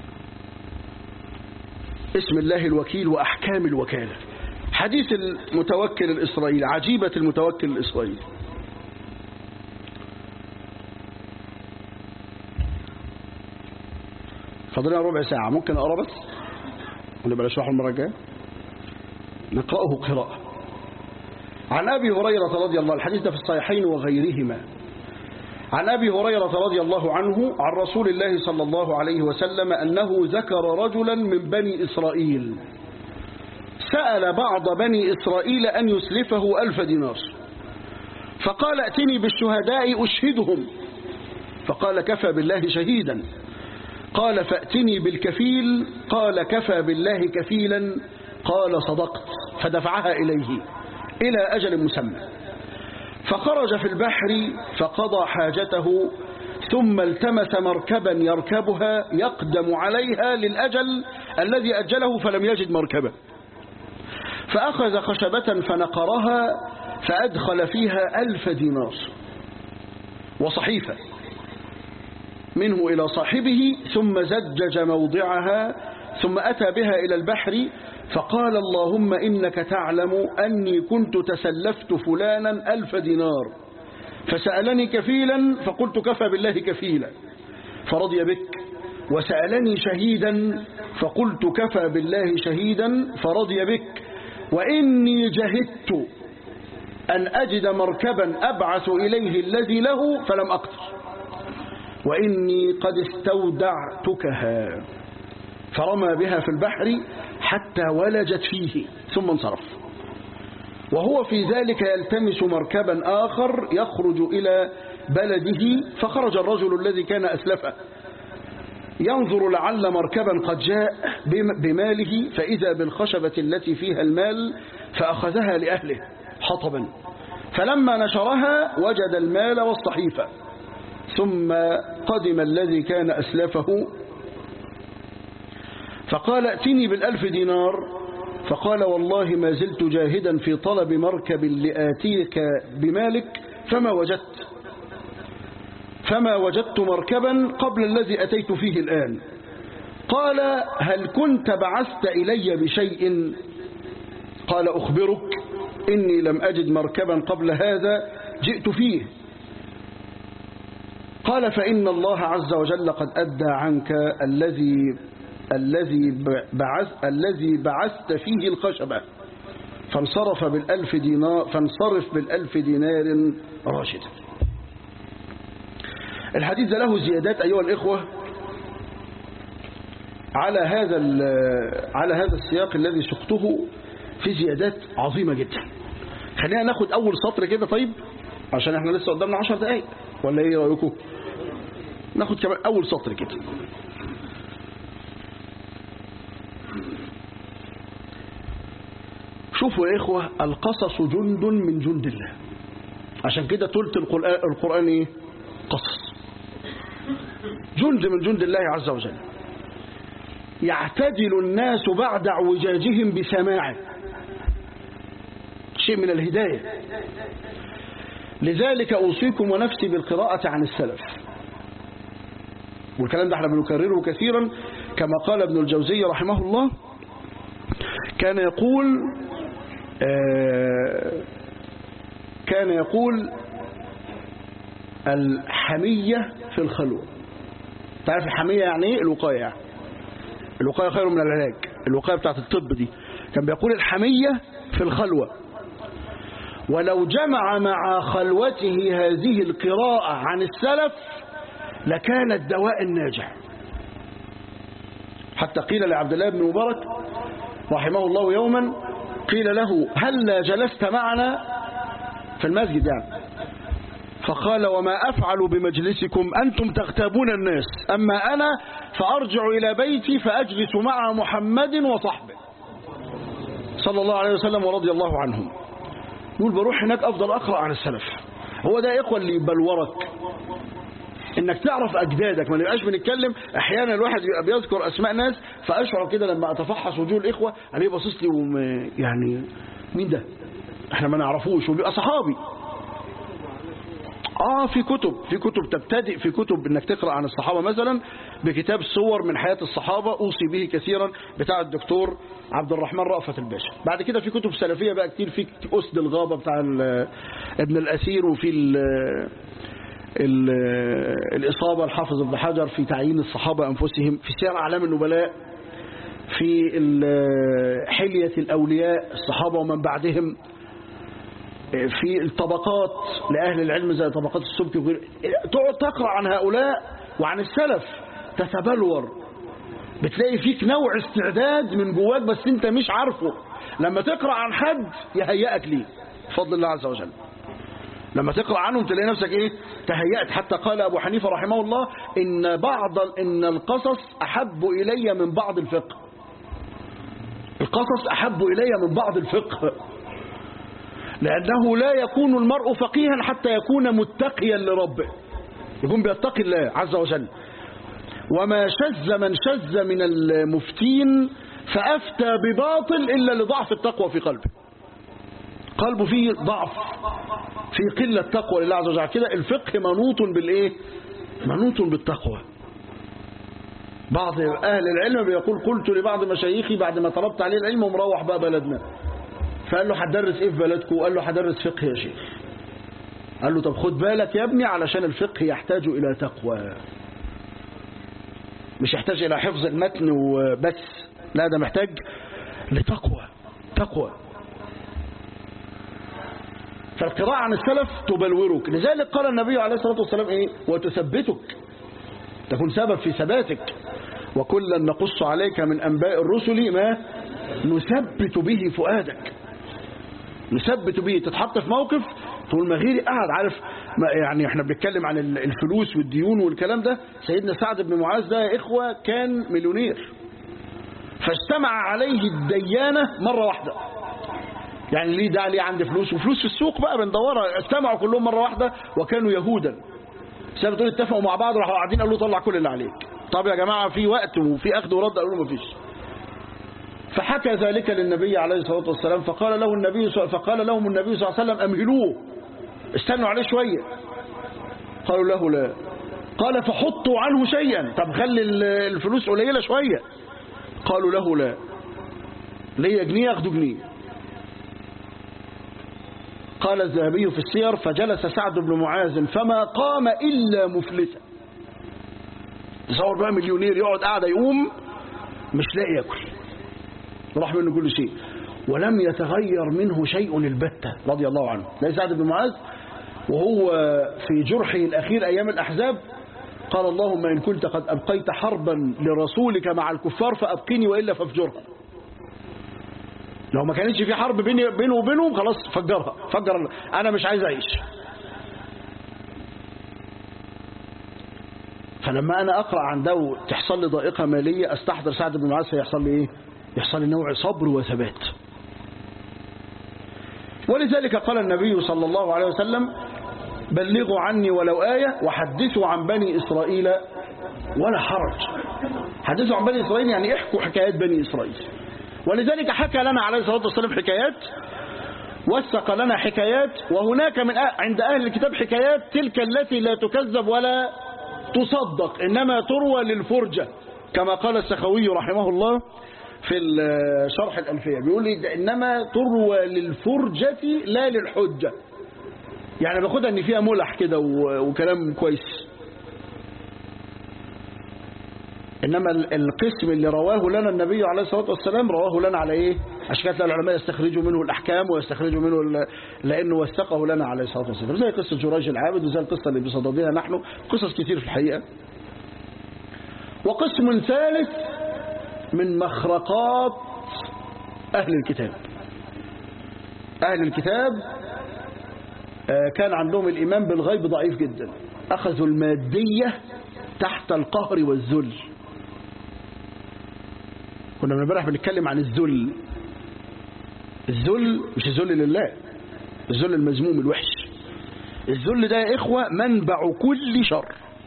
اسم الله الوكيل وأحكام الوكالة حديث المتوكل الإسرائيلي عجيبة المتوكل الإسرائيلي فضلنا ربع ساعة ممكن أقرأ بس ولا بلاش أشرحه المرة الجاية نقرأه قراءة عن أبي هريرة رضي الله الحديث ده في الصحيحين وغيرهما عن أبي هريرة رضي الله عنه عن رسول الله صلى الله عليه وسلم أنه ذكر رجلا من بني إسرائيل سأل بعض بني إسرائيل أن يسلفه ألف دينار فقال ائتني بالشهداء أشهدهم فقال كفى بالله شهيدا قال فأتني بالكفيل قال كفى بالله كفيلا قال صدقت فدفعها إليه إلى أجل مسمى فخرج في البحر فقضى حاجته ثم التمس مركبا يركبها يقدم عليها للأجل الذي أجله فلم يجد مركبا فأخذ خشبة فنقرها فأدخل فيها ألف دينار وصحيفة منه إلى صاحبه ثم زجج موضعها ثم أتى بها إلى البحر فقال اللهم إنك تعلم أني كنت تسلفت فلانا ألف دينار فسألني كفيلا فقلت كفى بالله كفيلا فرضي بك وسألني شهيدا فقلت كفى بالله شهيدا فرضي بك وإني جهدت أن أجد مركبا أبعث إليه الذي له فلم أقدر وإني قد استودعتكها فرمى بها في البحر حتى ولجت فيه ثم انصرف وهو في ذلك يلتمس مركبا آخر يخرج إلى بلده فخرج الرجل الذي كان أسلفه ينظر لعل مركبا قد جاء بماله فإذا بالخشبة التي فيها المال فأخذها لأهله حطبا فلما نشرها وجد المال والصحيفة ثم قدم الذي كان أسلفه فقال ائتني بالألف دينار فقال والله ما زلت جاهدا في طلب مركب لآتيك بمالك فما وجدت فما وجدت مركبا قبل الذي أتيت فيه الآن قال هل كنت بعثت إلي بشيء قال أخبرك إني لم أجد مركبا قبل هذا جئت فيه قال فإن الله عز وجل قد أدى عنك الذي الذي بعث الذي بعثت فيه الخشبة فانصرف بالألف دينار فانصرف بالألف دينار راشدا الحديث ده له زيادات أيها الإخوة على هذا على هذا السياق الذي سقته في زيادات عظيمة جدا خلينا ناخد أول سطر كده طيب عشان احنا لسه قدامنا عشر دقايق ولا ايه رأيكم ناخد كمان أول سطر كده شوفوا يا إخوة القصص جند من جند الله عشان كده تلت القرآن, القرآن إيه؟ قصص جند من جند الله عز وجل يعتدل الناس بعد اعوجاجهم بسماعه شيء من الهداية لذلك أوصيكم ونفسي بالقراءة عن السلف والكلام ده احنا بنكرره كثيرا كما قال ابن الجوزي رحمه الله كان يقول آه كان يقول الحمية في الخلوة تعرف الحمية يعني ايه الوقاية يعني الوقاية خير من العلاج الوقاية بتاعت الطب دي كان بيقول الحمية في الخلوة ولو جمع مع خلوته هذه القراءة عن السلف لكان الدواء الناجع حتى قيل لعبد الله بن مبارك رحمه الله يوما قيل له هل جلست معنا في المسجد يعني فقال وما أفعل بمجلسكم أنتم تغتابون الناس أما أنا فأرجع إلى بيتي فأجلس مع محمد وصحبه صلى الله عليه وسلم ورضي الله عنهم يقول بروح هناك أفضل أقرأ عن السلف هو ده إخوة اللي يبلورك انك تعرف اجدادك ما نبقاش بنتكلم احيانا الواحد يبقى بيذكر اسماء ناس فاشعر كده لما اتفحص وجوه الاخوه الاقيه باصص لي وم... يعني مين ده احنا ما نعرفوش وبيبقى صحابي اه في كتب في كتب تبتدئ في كتب انك تقرا عن الصحابه مثلا بكتاب صور من حياه الصحابه اوصي به كثيرا بتاع الدكتور عبد الرحمن رأفت الباشا بعد كده في كتب سلفيه بقى كتير في اسد الغابه بتاع ابن الاسير وفي ال ال الاصابه الحافظ ابن حجر في تعيين الصحابه انفسهم في سير اعلام النبلاء في حليه الاولياء الصحابه ومن بعدهم في الطبقات لأهل العلم زي طبقات السبكي وغير تقعد تقرأ عن هؤلاء وعن السلف تتبلور بتلاقي فيك نوع استعداد من جواك بس انت مش عارفه لما تقرأ عن حد يهيئك ليه بفضل الله عز وجل لما تقرأ عنهم تلاقي نفسك ايه تهيأت حتى قال أبو حنيفة رحمه الله إن بعض إن القصص أحب إلي من بعض الفقه القصص أحب إلي من بعض الفقه لأنه لا يكون المرء فقيها حتى يكون متقيا لربه يكون بيتقي الله عز وجل وما شذ من شذ من المفتين فأفتى بباطل إلا لضعف التقوى في قلبه قلبه فيه ضعف في قلة تقوى لله عز وجل كده الفقه منوط بالإيه منوط بالتقوى بعض أهل العلم بيقول قلت لبعض مشايخي بعد ما طلبت عليه العلم ومروح بقى بلدنا فقال له هتدرس ايه في بلدكم قال له هدرس فقه يا شيخ قال له طب خد بالك يا ابني علشان الفقه يحتاج إلى تقوى مش يحتاج إلى حفظ المتن وبس لا ده محتاج لتقوى تقوى فالقراءة عن السلف تبلورك لذلك قال النبي عليه الصلاة والسلام إيه وتثبتك تكون سبب في ثباتك وكلا نقص عليك من أنباء الرسل ما نثبت به فؤادك نثبت به تتحط في موقف تقول مغيري قاعد عارف ما يعني احنا بنتكلم عن الفلوس والديون والكلام ده سيدنا سعد بن معاذ ده يا إخوة كان مليونير فاجتمع عليه الديانة مرة واحدة يعني ليه ده ليه عندي فلوس وفلوس في السوق بقى بندورها اجتمعوا كلهم مرة واحدة وكانوا يهودا سبب تقول اتفقوا مع بعض راحوا قاعدين قالوا طلع كل اللي عليك طب يا جماعة في وقت وفي أخذ ورد قالوا له مفيش فحكى ذلك للنبي عليه الصلاة والسلام فقال له النبي فقال لهم النبي صلى الله عليه وسلم أمهلوه استنوا عليه شوية قالوا له لا قال فحطوا عنه شيئا طب خلي الفلوس قليلة شوية قالوا له لا ليه جنيه ياخدوا جنيه قال الذهبي في السير فجلس سعد بن معاذ فما قام إلا مفلسا تصور بقى مليونير يقعد قاعدة يقوم مش لاقي ياكل راح منه كل شيء ولم يتغير منه شيء البتة رضي الله عنه لا سعد بن معاذ وهو في جرحه الأخير أيام الأحزاب قال اللهم إن كنت قد أبقيت حربا لرسولك مع الكفار فأبقني وإلا فافجرها لو ما كانتش في حرب بيني بينه وبينهم خلاص فجرها فجر أنا مش عايز أعيش فلما أنا أقرأ عن ده تحصل لي ضائقة مالية أستحضر سعد بن معاذ هيحصل لي إيه يحصل لي نوع صبر وثبات ولذلك قال النبي صلى الله عليه وسلم بلغوا عني ولو آية وحدثوا عن بني إسرائيل ولا حرج حدثوا عن بني إسرائيل يعني احكوا حكايات بني إسرائيل ولذلك حكى لنا عليه الصلاة والسلام حكايات وثق لنا حكايات وهناك من عند أهل الكتاب حكايات تلك التي لا تكذب ولا تصدق إنما تروى للفرجة كما قال السخوي رحمه الله في شرح الألفية بيقول لي إنما تروى للفرجة لا للحجة يعني باخدها ان فيها ملح كده وكلام كويس انما القسم اللي رواه لنا النبي عليه الصلاه والسلام رواه لنا على ايه عشان كده العلماء يستخرجوا منه الاحكام ويستخرجوا منه لانه وثقه لنا عليه الصلاه والسلام زي قصه جراج العابد وزي القصه اللي بصددها نحن قصص كتير في الحقيقه وقسم ثالث من مخرقات اهل الكتاب اهل الكتاب كان عندهم الإيمان بالغيب ضعيف جدا أخذوا المادية تحت القهر والذل كنا من امبارح بنتكلم عن الذل الذل مش الذل لله الذل المذموم الوحش الذل ده يا إخوة منبع كل شر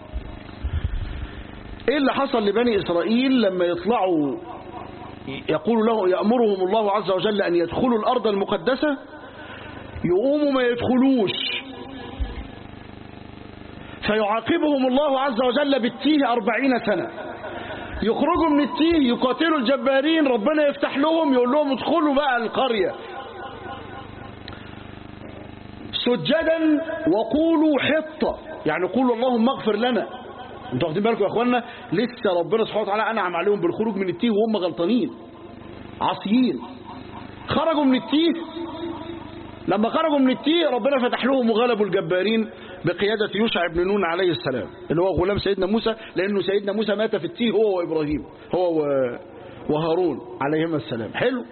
إيه اللي حصل لبني إسرائيل لما يطلعوا يقول له يأمرهم الله عز وجل أن يدخلوا الأرض المقدسة يقوموا ما يدخلوش فيعاقبهم الله عز وجل بالتيه أربعين سنة يخرجوا من التيه يقاتلوا الجبارين ربنا يفتح لهم يقول لهم ادخلوا بقى القرية سجدا وقولوا حطة يعني قولوا اللهم اغفر لنا انتوا واخدين بالكم يا اخوانا لسه ربنا سبحانه وتعالى انعم عليهم بالخروج من التيه وهم غلطانين عاصيين خرجوا من التيه لما خرجوا من التيه ربنا فتح لهم وغلبوا الجبارين بقيادة يوشع بن نون عليه السلام اللي هو غلام سيدنا موسى لأنه سيدنا موسى مات في التيه هو وإبراهيم هو وهارون عليهما السلام حلو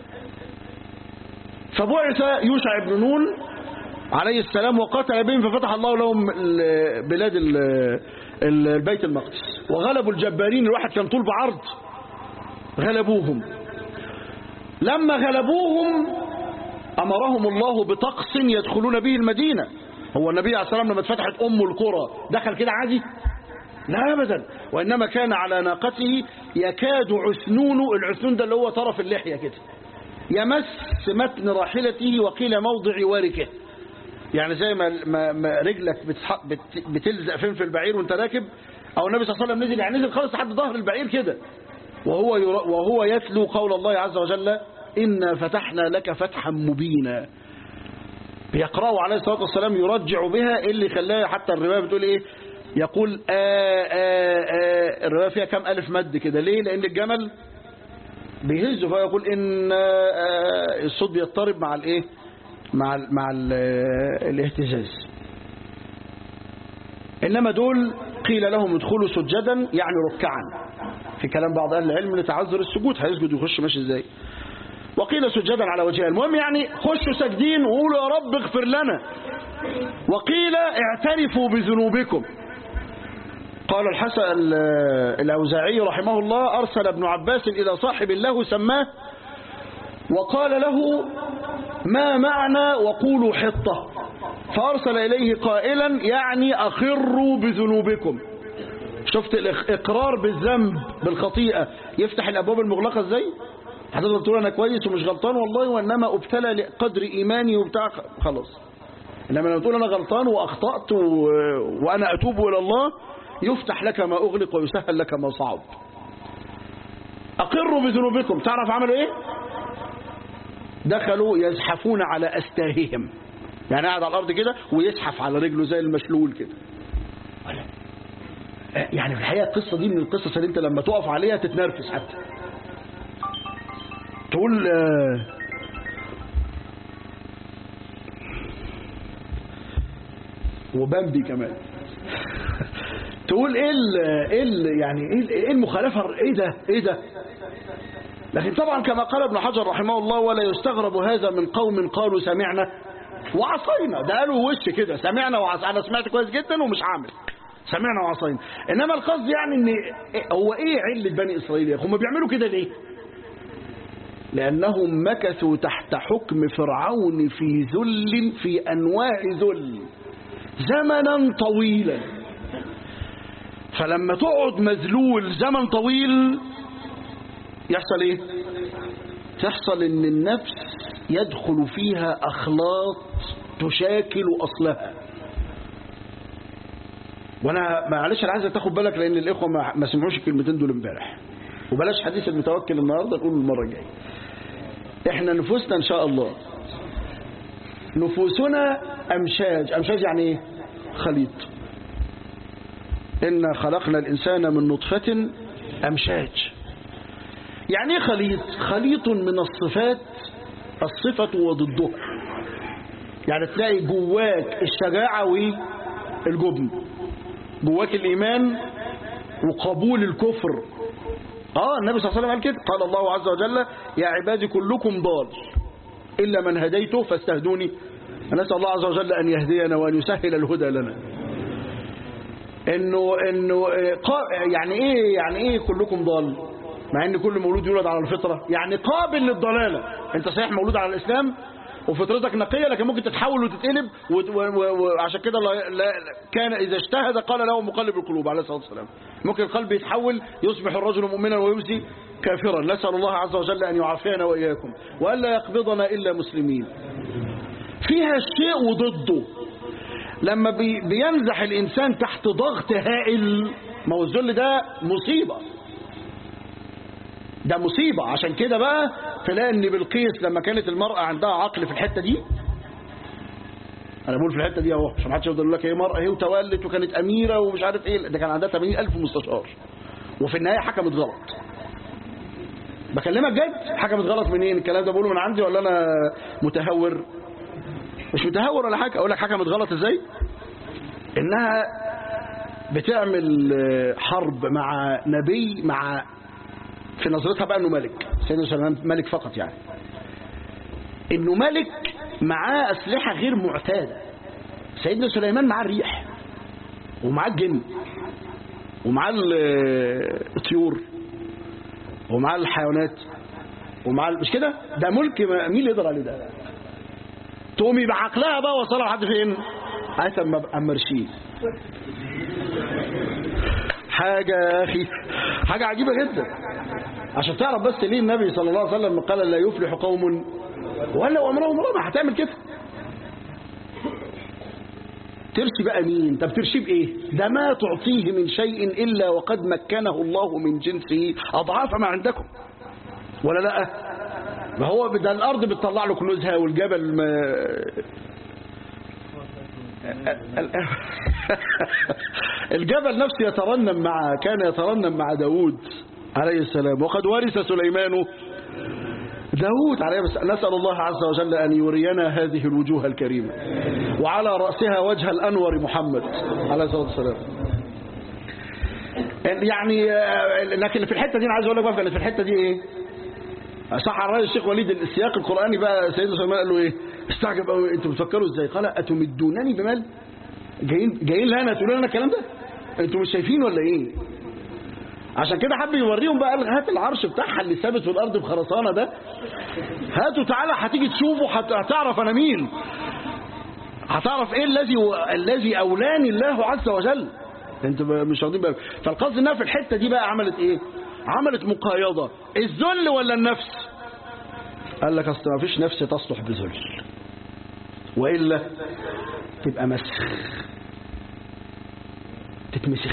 فبعث يوشع بن نون عليه السلام وقاتل بهم ففتح الله لهم بلاد البيت المقدس وغلبوا الجبارين الواحد كان طول بعرض غلبوهم لما غلبوهم أمرهم الله بطقس يدخلون به المدينة هو النبي عليه السلام لما اتفتحت أم القرى دخل كده عادي لا أبدا وإنما كان على ناقته يكاد عثنون العثنون ده اللي هو طرف اللحية كده يمس متن راحلته وقيل موضع واركه يعني زي ما, ما, ما رجلك بتح... بت... بتلزق فين في البعير وانت راكب او النبي صلى الله عليه وسلم نزل يعني نزل خالص لحد ظهر البعير كده وهو ير... وهو يتلو قول الله عز وجل إنا فتحنا لك فتحا مبينا بيقرأوا عليه الصلاة والسلام يرجع بها اللي خلاها حتى الرواية بتقول ايه يقول آآ آآ آآ الرواية فيها كم ألف مد كده ليه لأن الجمل بيهزه فيقول إن الصوت بيضطرب مع الايه مع ال مع ال الاهتزاز إنما دول قيل لهم ادخلوا سجدا يعني ركعا في كلام بعض أهل العلم لتعذر السجود هيسجد ويخش ماشي ازاي وقيل سجدا على وجهها المهم يعني خشوا ساجدين وقولوا يا رب اغفر لنا وقيل اعترفوا بذنوبكم قال الحسن الأوزاعي رحمه الله أرسل ابن عباس إلى صاحب له سماه وقال له ما معنى وقولوا حطة فأرسل إليه قائلا يعني أخروا بذنوبكم شفت الإقرار بالذنب بالخطيئة يفتح الأبواب المغلقة ازاي هتفضل تقول أنا كويس ومش غلطان والله وإنما أبتلى لقدر إيماني وبتاع خلاص إنما لما تقول أنا غلطان وأخطأت و... وأنا أتوب إلى الله يفتح لك ما أغلق ويسهل لك ما صعب أقروا بذنوبكم تعرف عملوا إيه دخلوا يزحفون على أستاههم يعني قاعد على الأرض كده ويزحف على رجله زي المشلول كده يعني في الحقيقة القصة دي من القصص اللي انت لما تقف عليها تتنرفز حتى تقول آه وبامبي كمان تقول ايه ال ايه ال يعني ايه ايه المخالفه ايه ده ايه ده لكن طبعا كما قال ابن حجر رحمه الله ولا يستغرب هذا من قوم قالوا سمعنا وعصينا ده قالوا وش كده سمعنا وعصينا انا سمعت كويس جدا ومش عامل سمعنا وعصينا انما القصد يعني ان هو ايه عله بني اسرائيل هم بيعملوا كده ليه لانهم مكثوا تحت حكم فرعون في ذل في انواع ذل زمنا طويلا فلما تقعد مذلول زمن طويل يحصل ايه تحصل ان النفس يدخل فيها اخلاط تشاكل اصلها وانا معلش انا عايزك تاخد بالك لان الاخوه ما, ما سمعوش الكلمتين دول امبارح وبلاش حديث المتوكل النهارده نقوله المره الجايه احنا نفوسنا ان شاء الله نفوسنا امشاج امشاج يعني ايه خليط إنا خلقنا الإنسان من نطفة أمشاج يعني ايه خليط خليط من الصفات الصفة وضدها يعني تلاقي جواك الشجاعة والجبن جواك الإيمان وقبول الكفر آه النبي صلى الله عليه وسلم قال كده قال الله عز وجل يا عبادي كلكم ضال إلا من هديته فاستهدوني نسأل الله عز وجل أن يهدينا وأن يسهل الهدى لنا انه انه يعني ايه يعني ايه كلكم ضال مع ان كل مولود يولد على الفطره يعني قابل للضلاله انت صحيح مولود على الاسلام وفطرتك نقيه لكن ممكن تتحول وتتقلب وعشان كده كان اذا اجتهد قال له مقلب القلوب عليه الصلاه والسلام ممكن القلب يتحول يصبح الرجل مؤمنا ويمسي كافرا نسال الله عز وجل ان يعافينا واياكم والا يقبضنا الا مسلمين فيها الشيء وضده لما بي بينزح الإنسان تحت ضغط هائل ما هو الذل ده مصيبة ده مصيبة عشان كده بقى تلاقي ان بلقيس لما كانت المرأة عندها عقل في الحتة دي انا بقول في الحتة دي اهو عشان ما حدش يفضل يقول لك هي مرأة هي وتولت وكانت أميرة ومش عارف ايه ده كان عندها 80000 مستشار وفي النهاية حكمت غلط بكلمك جد حكمت غلط منين الكلام ده بقوله من عندي ولا انا متهور مش متهور ولا حاجة اقول لك حكمت غلط ازاي انها بتعمل حرب مع نبي مع في نظرتها بقى انه ملك سيدنا سليمان ملك فقط يعني انه ملك معاه اسلحة غير معتادة سيدنا سليمان معاه الريح ومعاه الجن ومعاه الطيور ومعاه الحيوانات ومعاه مش كده ده ملك مين اللي يقدر عليه ده تقوم يبقى عقلها بقى وصلها لحد فين عايز اما ابقى مرشيه حاجة يا اخي حاجة عجيبة جدا عشان تعرف بس ليه النبي صلى الله عليه وسلم قال لا يفلح قوم ولا امرهم رابع هتعمل كده ترشي بقى مين طب ترشي بايه ده ما تعطيه من شيء الا وقد مكنه الله من جنسه اضعاف ما عندكم ولا لا ما هو ده الارض بتطلع له كنوزها والجبل ما الجبل نفسه يترنم مع كان يترنم مع داود عليه السلام وقد ورث سليمان داود عليه السلام نسأل الله عز وجل أن يرينا هذه الوجوه الكريمة وعلى رأسها وجه الأنور محمد عليه الصلاة والسلام يعني لكن في الحتة دي أنا عايز أقول لك بقى كانت في الحتة دي إيه صح على رأي الشيخ وليد السياق القرآني بقى سيدنا سليمان قال له إيه استعجب قوي أنتوا بتفكروا إزاي قال أتمدونني بمال جايين جايين لنا تقولوا لنا الكلام ده أنتوا مش شايفين ولا إيه عشان كده حب يوريهم بقى هات العرش بتاعها اللي ثابت في الارض بخرسانه ده هاتوا تعالى هتيجي تشوفه هتعرف انا مين هتعرف ايه الذي الذي اولاني الله عز وجل انت مش واخدين بالك فالقصد انها في الحته دي بقى عملت ايه عملت مقايضه الذل ولا النفس قال لك اصل ما فيش نفس تصلح بذل والا تبقى مسخ تتمسخ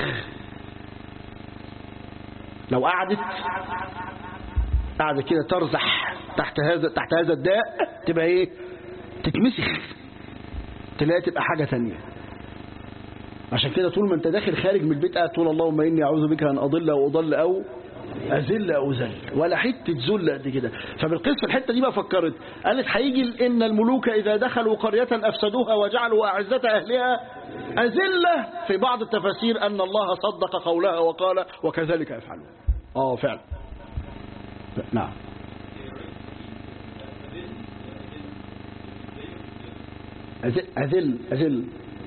لو قعدت قاعدة كده ترزح تحت هذا تحت هذا الداء تبقى ايه تتمسخ تلاقي تبقى حاجة تانية عشان كده طول ما انت داخل خارج من البيت قاعد تقول اللهم اني اعوذ بك ان اضل او اضل او أذل أو ذل ولا حتة ذل قد كده فبالقيس في الحتة دي بقى فكرت قالت هيجي إن الملوك إذا دخلوا قرية أفسدوها وجعلوا أعزة أهلها أذلة في بعض التفاسير أن الله صدق قولها وقال وكذلك يفعلون آه فعلا نعم أذل أذل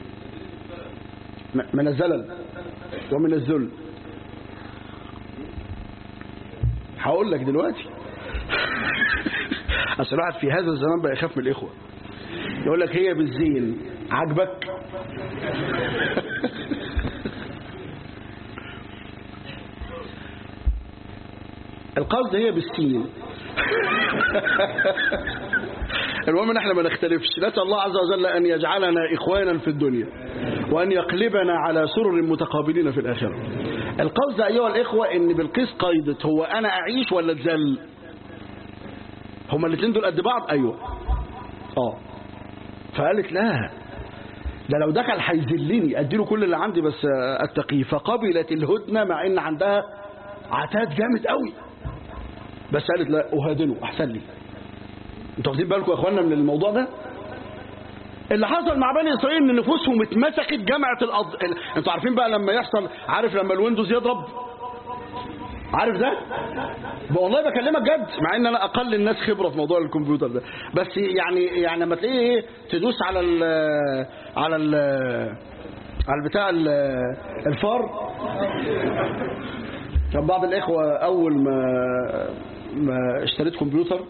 من الزلل ومن الذل هقول لك دلوقتي اصل الواحد في هذا الزمان بقى يخاف من الاخوه يقول لك هي بالزين عاجبك القصد هي بالسين المهم ان احنا ما نختلفش نسال الله عز وجل ان يجعلنا اخوانا في الدنيا وان يقلبنا على سرر متقابلين في الاخره القصد ايها الاخوه ان بالقيس قيدت هو انا اعيش ولا اتذل هما الاثنين دول قد بعض ايوه اه فقالت لا ده لو دخل هيذلني اديله كل اللي عندي بس اتقيه فقبلت الهدنه مع ان عندها عتاد جامد قوي بس قالت لا اهادنه احسن لي انتوا واخدين بالكم يا اخوانا من الموضوع ده اللي حصل مع بني اسرائيل ان نفوسهم اتمسكت جمعت الأض... انتوا عارفين بقى لما يحصل عارف لما الويندوز يضرب عارف ده والله بكلمك جد مع ان انا اقل الناس خبره في موضوع الكمبيوتر ده بس يعني يعني لما تلاقيه ايه تدوس على ال على ال على البتاع الفار كان بعض الاخوه اول ما ما اشتريت كمبيوتر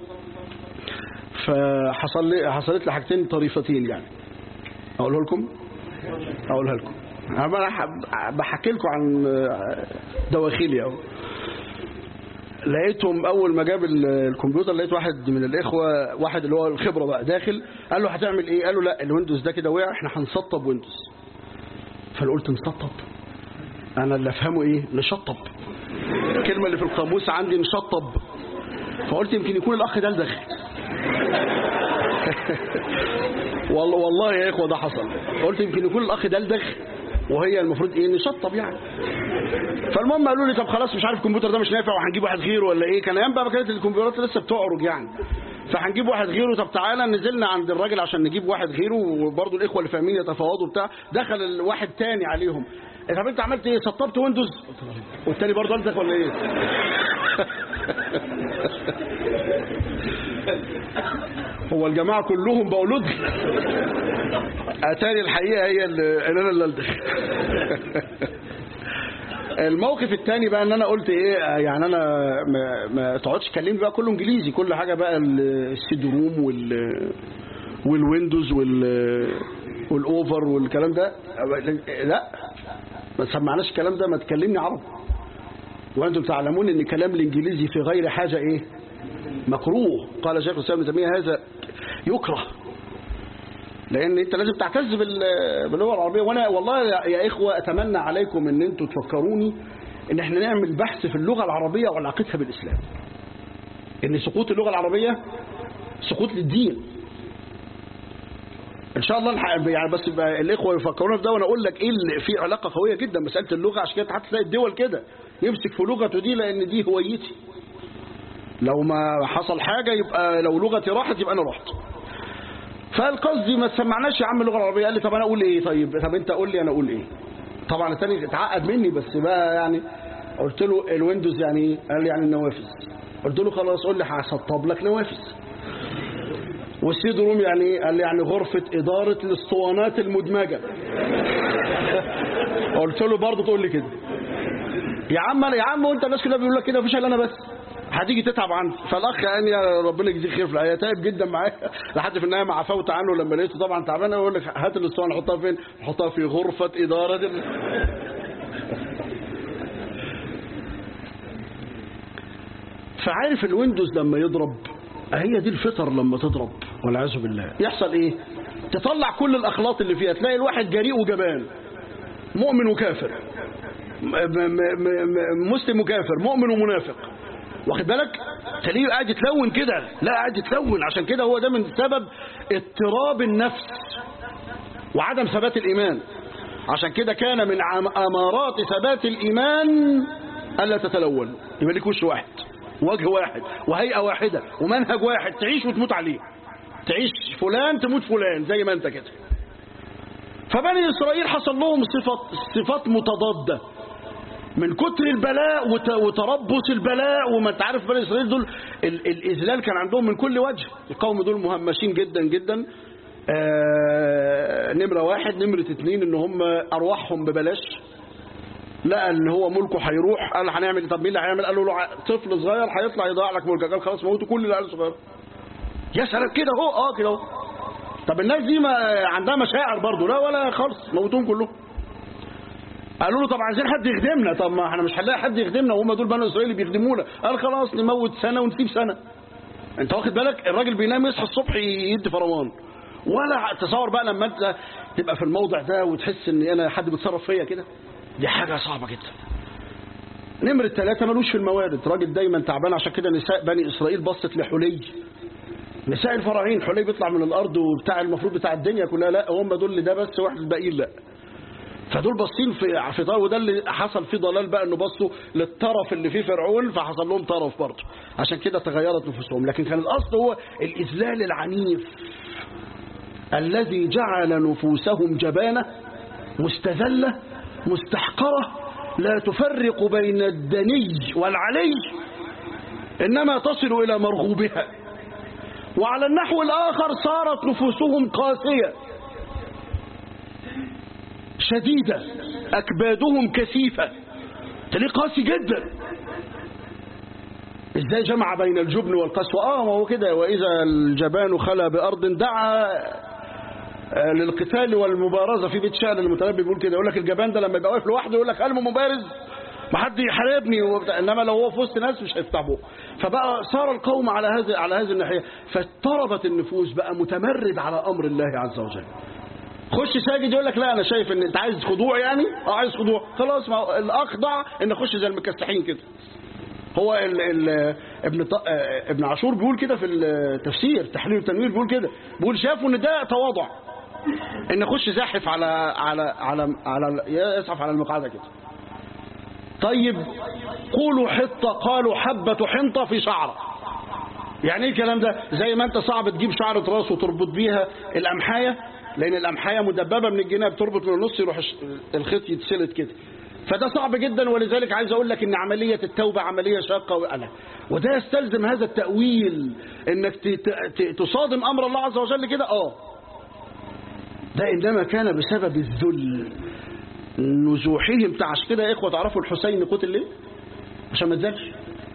فحصل لي حصلت لي حاجتين طريفتين يعني اقولها لكم اقولها لكم انا بحكي لكم عن دواخلي اهو لقيتهم اول ما جاب الكمبيوتر لقيت واحد من الاخوه واحد اللي هو الخبره بقى داخل قال له هتعمل ايه قال له لا الويندوز ده كده وقع احنا هنسطب ويندوز فانا قلت نسطب انا اللي افهمه ايه نشطب الكلمه اللي في القاموس عندي نشطب فقلت يمكن يكون الاخ ده دخل والله والله يا اخوه ده حصل قلت يمكن يكون الاخ دلدغ وهي المفروض ايه نشطب يعني فالمهم قالوا لي طب خلاص مش عارف الكمبيوتر ده مش نافع وهنجيب واحد غيره ولا ايه كان ايام بقى كانت الكمبيوترات لسه بتعرج يعني فهنجيب واحد غيره طب تعالى نزلنا عند الراجل عشان نجيب واحد غيره وبرضه الاخوه اللي فاهمين يتفاوضوا بتاع دخل الواحد تاني عليهم طب انت عملت ايه سطبت ويندوز والتاني برضه قالتك ولا ايه هو الجماعة كلهم بقوا لدغ اتاري الحقيقة هي اللي انا اللي الدغ الموقف الثاني بقى ان انا قلت ايه يعني انا ما, ما تقعدش تكلمني بقى كله انجليزي كل حاجه بقى السيد روم وال والويندوز وال والاوفر والكلام ده لا ما تسمعناش الكلام ده ما تكلمني عربي وأنتم تعلمون أن كلام الإنجليزي في غير حاجة إيه مكروه قال شيخ الإسلام ابن تيمية هذا يكره لأن أنت لازم تعتز بال- باللغة العربية وأنا والله يا يا إخوة أتمنى عليكم أن أنتم تفكروني أن احنا نعمل بحث في اللغة العربية وعلاقتها بالإسلام أن سقوط اللغة العربية سقوط للدين ان شاء الله الحق يعني بس يبقى الاخوه يفكرونا في ده وانا اقول لك ايه اللي في علاقه قويه جدا مساله اللغه عشان كده حتى تلاقي الدول كده يمسك في لغته دي لان دي هويتي لو ما حصل حاجه يبقى لو لغتي راحت يبقى انا رحت فالقصدي ما تسمعناش يا عم اللغه العربيه قال لي طب انا اقول ايه طيب طب انت قول لي انا اقول ايه طبعا الثاني اتعقد مني بس بقى يعني قلت له الويندوز يعني ايه قال لي يعني النوافذ قلت له خلاص قول لي هسطب لك نوافذ والسيد روم يعني ايه؟ قال لي يعني غرفة إدارة الاسطوانات المدمجة قلت له برضه تقول لي كده يا عم أنا يا عم وانت الناس كلها بيقول لك كده مفيش الا انا بس هتيجي تتعب عندي فالاخ يعني يا ربنا يجزيه خير في الحقيقه تعب جدا معايا لحد في النهايه ما عفوت عنه لما لقيته طبعا تعبان يقول لك هات الاسطوانه حطها فين؟ حطها في غرفه اداره ال... فعارف الويندوز لما يضرب هي دي الفطر لما تضرب والعياذ بالله يحصل ايه تطلع كل الاخلاط اللي فيها تلاقي الواحد جريء وجبان مؤمن وكافر م- م- م- م- مسلم وكافر مؤمن ومنافق واخد بالك تلاقيه قاعد يتلون كده لا قاعد يتلون عشان كده هو ده من سبب اضطراب النفس وعدم ثبات الايمان عشان كده كان من عم- امارات ثبات الايمان الا تتلون يبقى ليك وش واحد وجه واحد وهيئه واحده ومنهج واحد تعيش وتموت عليه تعيش فلان تموت فلان زي ما انت كده فبني اسرائيل حصل لهم صفات صفات متضاده من كتر البلاء وت- وتربص البلاء وما انت عارف بني اسرائيل دول ال- الاذلال كان عندهم من كل وجه القوم دول مهمشين جدا جدا آه نمره واحد نمره اتنين ان هم ارواحهم ببلاش لقى ان هو ملكه هيروح قال هنعمل إيه؟ طب مين اللي هيعمل قالوا له ع- طفل صغير هيطلع يضيع لك ملكك قال خلاص موتوا كل العيال الصغيره يا سلام كده اهو اه كده اهو طب الناس دي ما عندها مشاعر برضه لا ولا خالص موتوهم كلهم قالوا له طب عايزين حد يخدمنا طب ما احنا مش هنلاقي حد يخدمنا وهم دول بنو اسرائيل اللي بيخدمونا قال خلاص نموت سنه ونسيب سنه انت واخد بالك الراجل بينام يصحى الصبح يدي فرمان ولا تصور بقى لما انت تبقى في الموضع ده وتحس ان انا حد بيتصرف فيا كده دي حاجه صعبه جدا نمرة ثلاثة ملوش في الموارد راجل دايما تعبان عشان كده نساء بني إسرائيل بصت لحلي نساء الفراعين حلي بيطلع من الأرض وبتاع المفروض بتاع الدنيا كلها لا هم دول اللي ده بس واحد الباقيين لا فدول باصين في في طرف وده اللي حصل فيه ضلال بقى انه بصوا للطرف اللي فيه فرعون فحصل لهم طرف برضه عشان كده تغيرت نفوسهم لكن كان الاصل هو الاذلال العنيف الذي جعل نفوسهم جبانه مستذله مستحقره لا تفرق بين الدني والعلي انما تصل الى مرغوبها وعلى النحو الاخر صارت نفوسهم قاسيه شديدة أكبادهم كثيفة تلاقيه قاسي جدا ازاي جمع بين الجبن والقسوة اه ما هو كده وإذا الجبان خلا بأرض دعا آه، للقتال والمبارزة في بيت شعر المتنبي بيقول كده يقول لك الجبان ده لما يبقى واقف لوحده يقول لك قلبه مبارز ما حد يحاربني وبتاع. انما لو هو في وسط ناس مش هيفتح بقه فبقى صار القوم على هذه على هذه الناحيه فاضطربت النفوس بقى متمرد على امر الله عز وجل خش ساجد يقول لك لا انا شايف ان انت عايز خضوع يعني اه عايز خضوع خلاص ما هو الاخضع ان اخش زي المكسحين كده هو ال ال ابن ط... آه، ابن عاشور بيقول كده في التفسير تحليل التنوير بيقول كده بيقول شافوا ان ده تواضع ان اخش زاحف على على على على يزحف على المقعده كده طيب قولوا حطه قالوا حبه حنطه في شعره يعني ايه الكلام ده زي ما انت صعب تجيب شعرة راس وتربط بيها الأمحاية لأن الأمحاية مدببة من الجناب تربط من النص يروح الش- الخيط يتسلت كده فده صعب جدا ولذلك عايز أقول لك إن عملية التوبة عملية شاقة وأنا وده يستلزم هذا التأويل إنك ت- ت- ت- تصادم أمر الله عز وجل كده آه ده إنما كان بسبب الذل نزوحهم بتاع عشان كده يا إخوة تعرفوا الحسين قتل ليه؟ عشان ما تزلش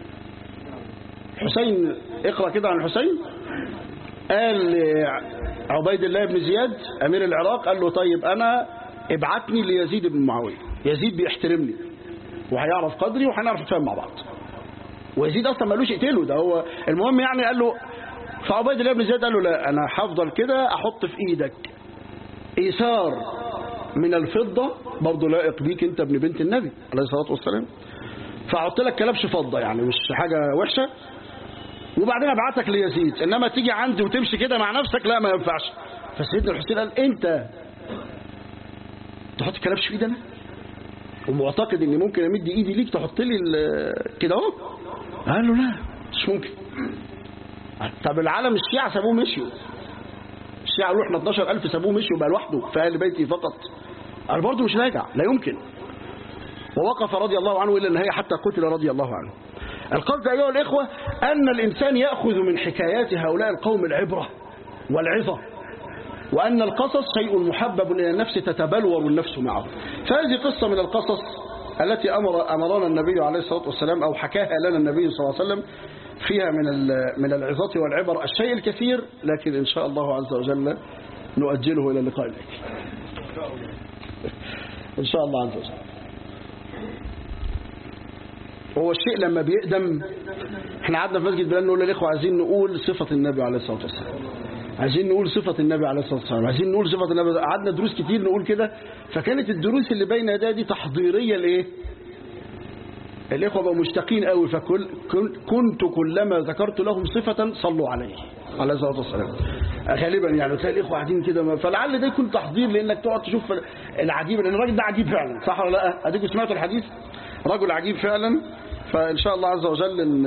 حسين اقرأ كده عن الحسين قال عبيد الله بن زياد أمير العراق قال له طيب أنا ابعتني ليزيد بن معاوية يزيد بيحترمني وهيعرف قدري وهنعرف نتفاهم مع بعض ويزيد اصلا مالوش يقتله ده هو المهم يعني قال له فعبيد الله بن زياد قال له لا انا هفضل كده احط في ايدك ايثار من الفضه برضه لائق بيك انت ابن بنت النبي عليه الصلاه والسلام فاحط لك كلبش فضه يعني مش حاجه وحشه وبعدين ابعتك ليزيد انما تيجي عندي وتمشي كده مع نفسك لا ما ينفعش فسيدنا الحسين قال انت تحط كلبش في ايدي انا ومعتقد ان ممكن امد ايدي ليك تحط لي ال- كده اهو قال له لا مش ممكن طب العالم الشيعة سابوه مشيوا الشيعة قالوا احنا 12000 سابوه مشيوا بقى لوحده في اهل بيتي فقط قال برضه مش راجع لا يمكن ووقف رضي الله عنه الى النهايه حتى قتل رضي الله عنه القصد ايها الاخوه ان الانسان ياخذ من حكايات هؤلاء القوم العبره والعظه وأن القصص شيء محبب إلى النفس تتبلور النفس معه فهذه قصة من القصص التي أمر أمرنا النبي عليه الصلاة والسلام أو حكاها لنا النبي صلى الله عليه وسلم فيها من ال- من العظة والعبر الشيء الكثير لكن إن شاء الله عز وجل نؤجله إلى اللقاء الآتي إن شاء الله عز وجل هو الشيء لما بيقدم احنا قعدنا في مسجد بلال نقول للإخوة عايزين نقول صفة النبي عليه الصلاة والسلام عايزين نقول صفة النبي عليه الصلاة والسلام عايزين نقول صفة النبي قعدنا دروس كتير نقول كده فكانت الدروس اللي بين يدي دي تحضيرية لايه الإخوة بقوا مشتاقين قوي فكل كن- كنت كلما ذكرت لهم صفة صلوا عليه عليه الصلاة والسلام غالبا يعني تلاقي الإخوة قاعدين كده ما- فلعل ده يكون تحضير لأنك تقعد تشوف العجيب لأن الراجل ده عجيب فعلا صح ولا لا؟ أديكم سمعتوا الحديث رجل عجيب فعلا فإن شاء الله عز وجل إن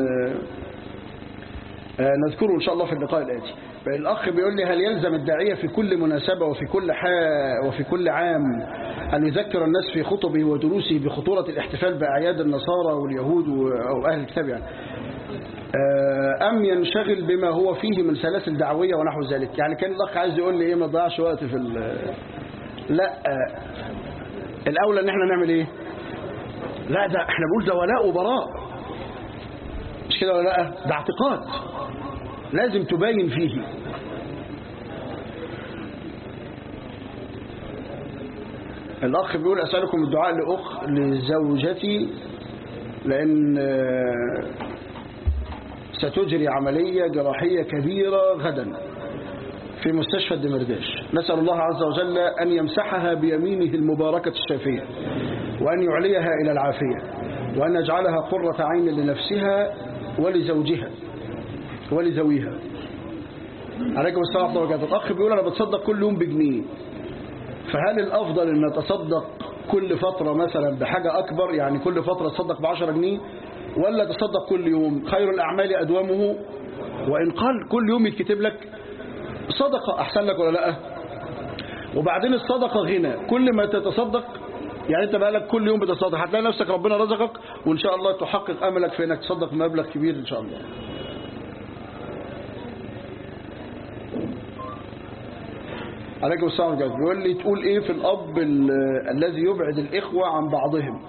آه، نذكره إن شاء الله في اللقاء الآتي الأخ بيقول لي هل يلزم الداعية في كل مناسبة وفي كل حا وفي كل عام أن يذكر الناس في خطبه ودروسه بخطورة الاحتفال بأعياد النصارى واليهود و- أو أهل الكتاب يعني آه، أم ينشغل بما هو فيه من سلاسل دعوية ونحو ذلك يعني كان الأخ عايز يقول لي إيه ما تضيعش وقت في ال- لا آه، الأولى إن احنا نعمل إيه لا ده احنا بنقول ده ولاء وبراء مش كده ولا لا ده اعتقاد لازم تباين فيه الأخ بيقول أسألكم الدعاء لأخ لزوجتي لأن آه، ستجري عملية جراحية كبيرة غدا في مستشفى الدمرداش نسأل الله عز وجل أن يمسحها بيمينه المباركة الشافية وأن يعليها إلى العافية وأن يجعلها قرة عين لنفسها ولزوجها ولذويها عليكم السلام ورحمة الله وبركاته الأخ بيقول أنا بتصدق كل يوم بجنيه فهل الأفضل أن أتصدق كل فترة مثلا بحاجة أكبر يعني كل فترة تصدق بعشرة جنيه ولا تصدق كل يوم خير الأعمال أدومه وإن قال كل يوم يتكتب لك صدقة أحسن لك ولا لا وبعدين الصدقة غنى كل ما تتصدق يعني انت بقالك كل يوم بتصدق هتلاقي نفسك ربنا رزقك وان شاء الله تحقق املك في انك تصدق مبلغ كبير ان شاء الله عليكم السلام عليكم بيقول لي تقول ايه في الاب ال- الذي يبعد الاخوة عن بعضهم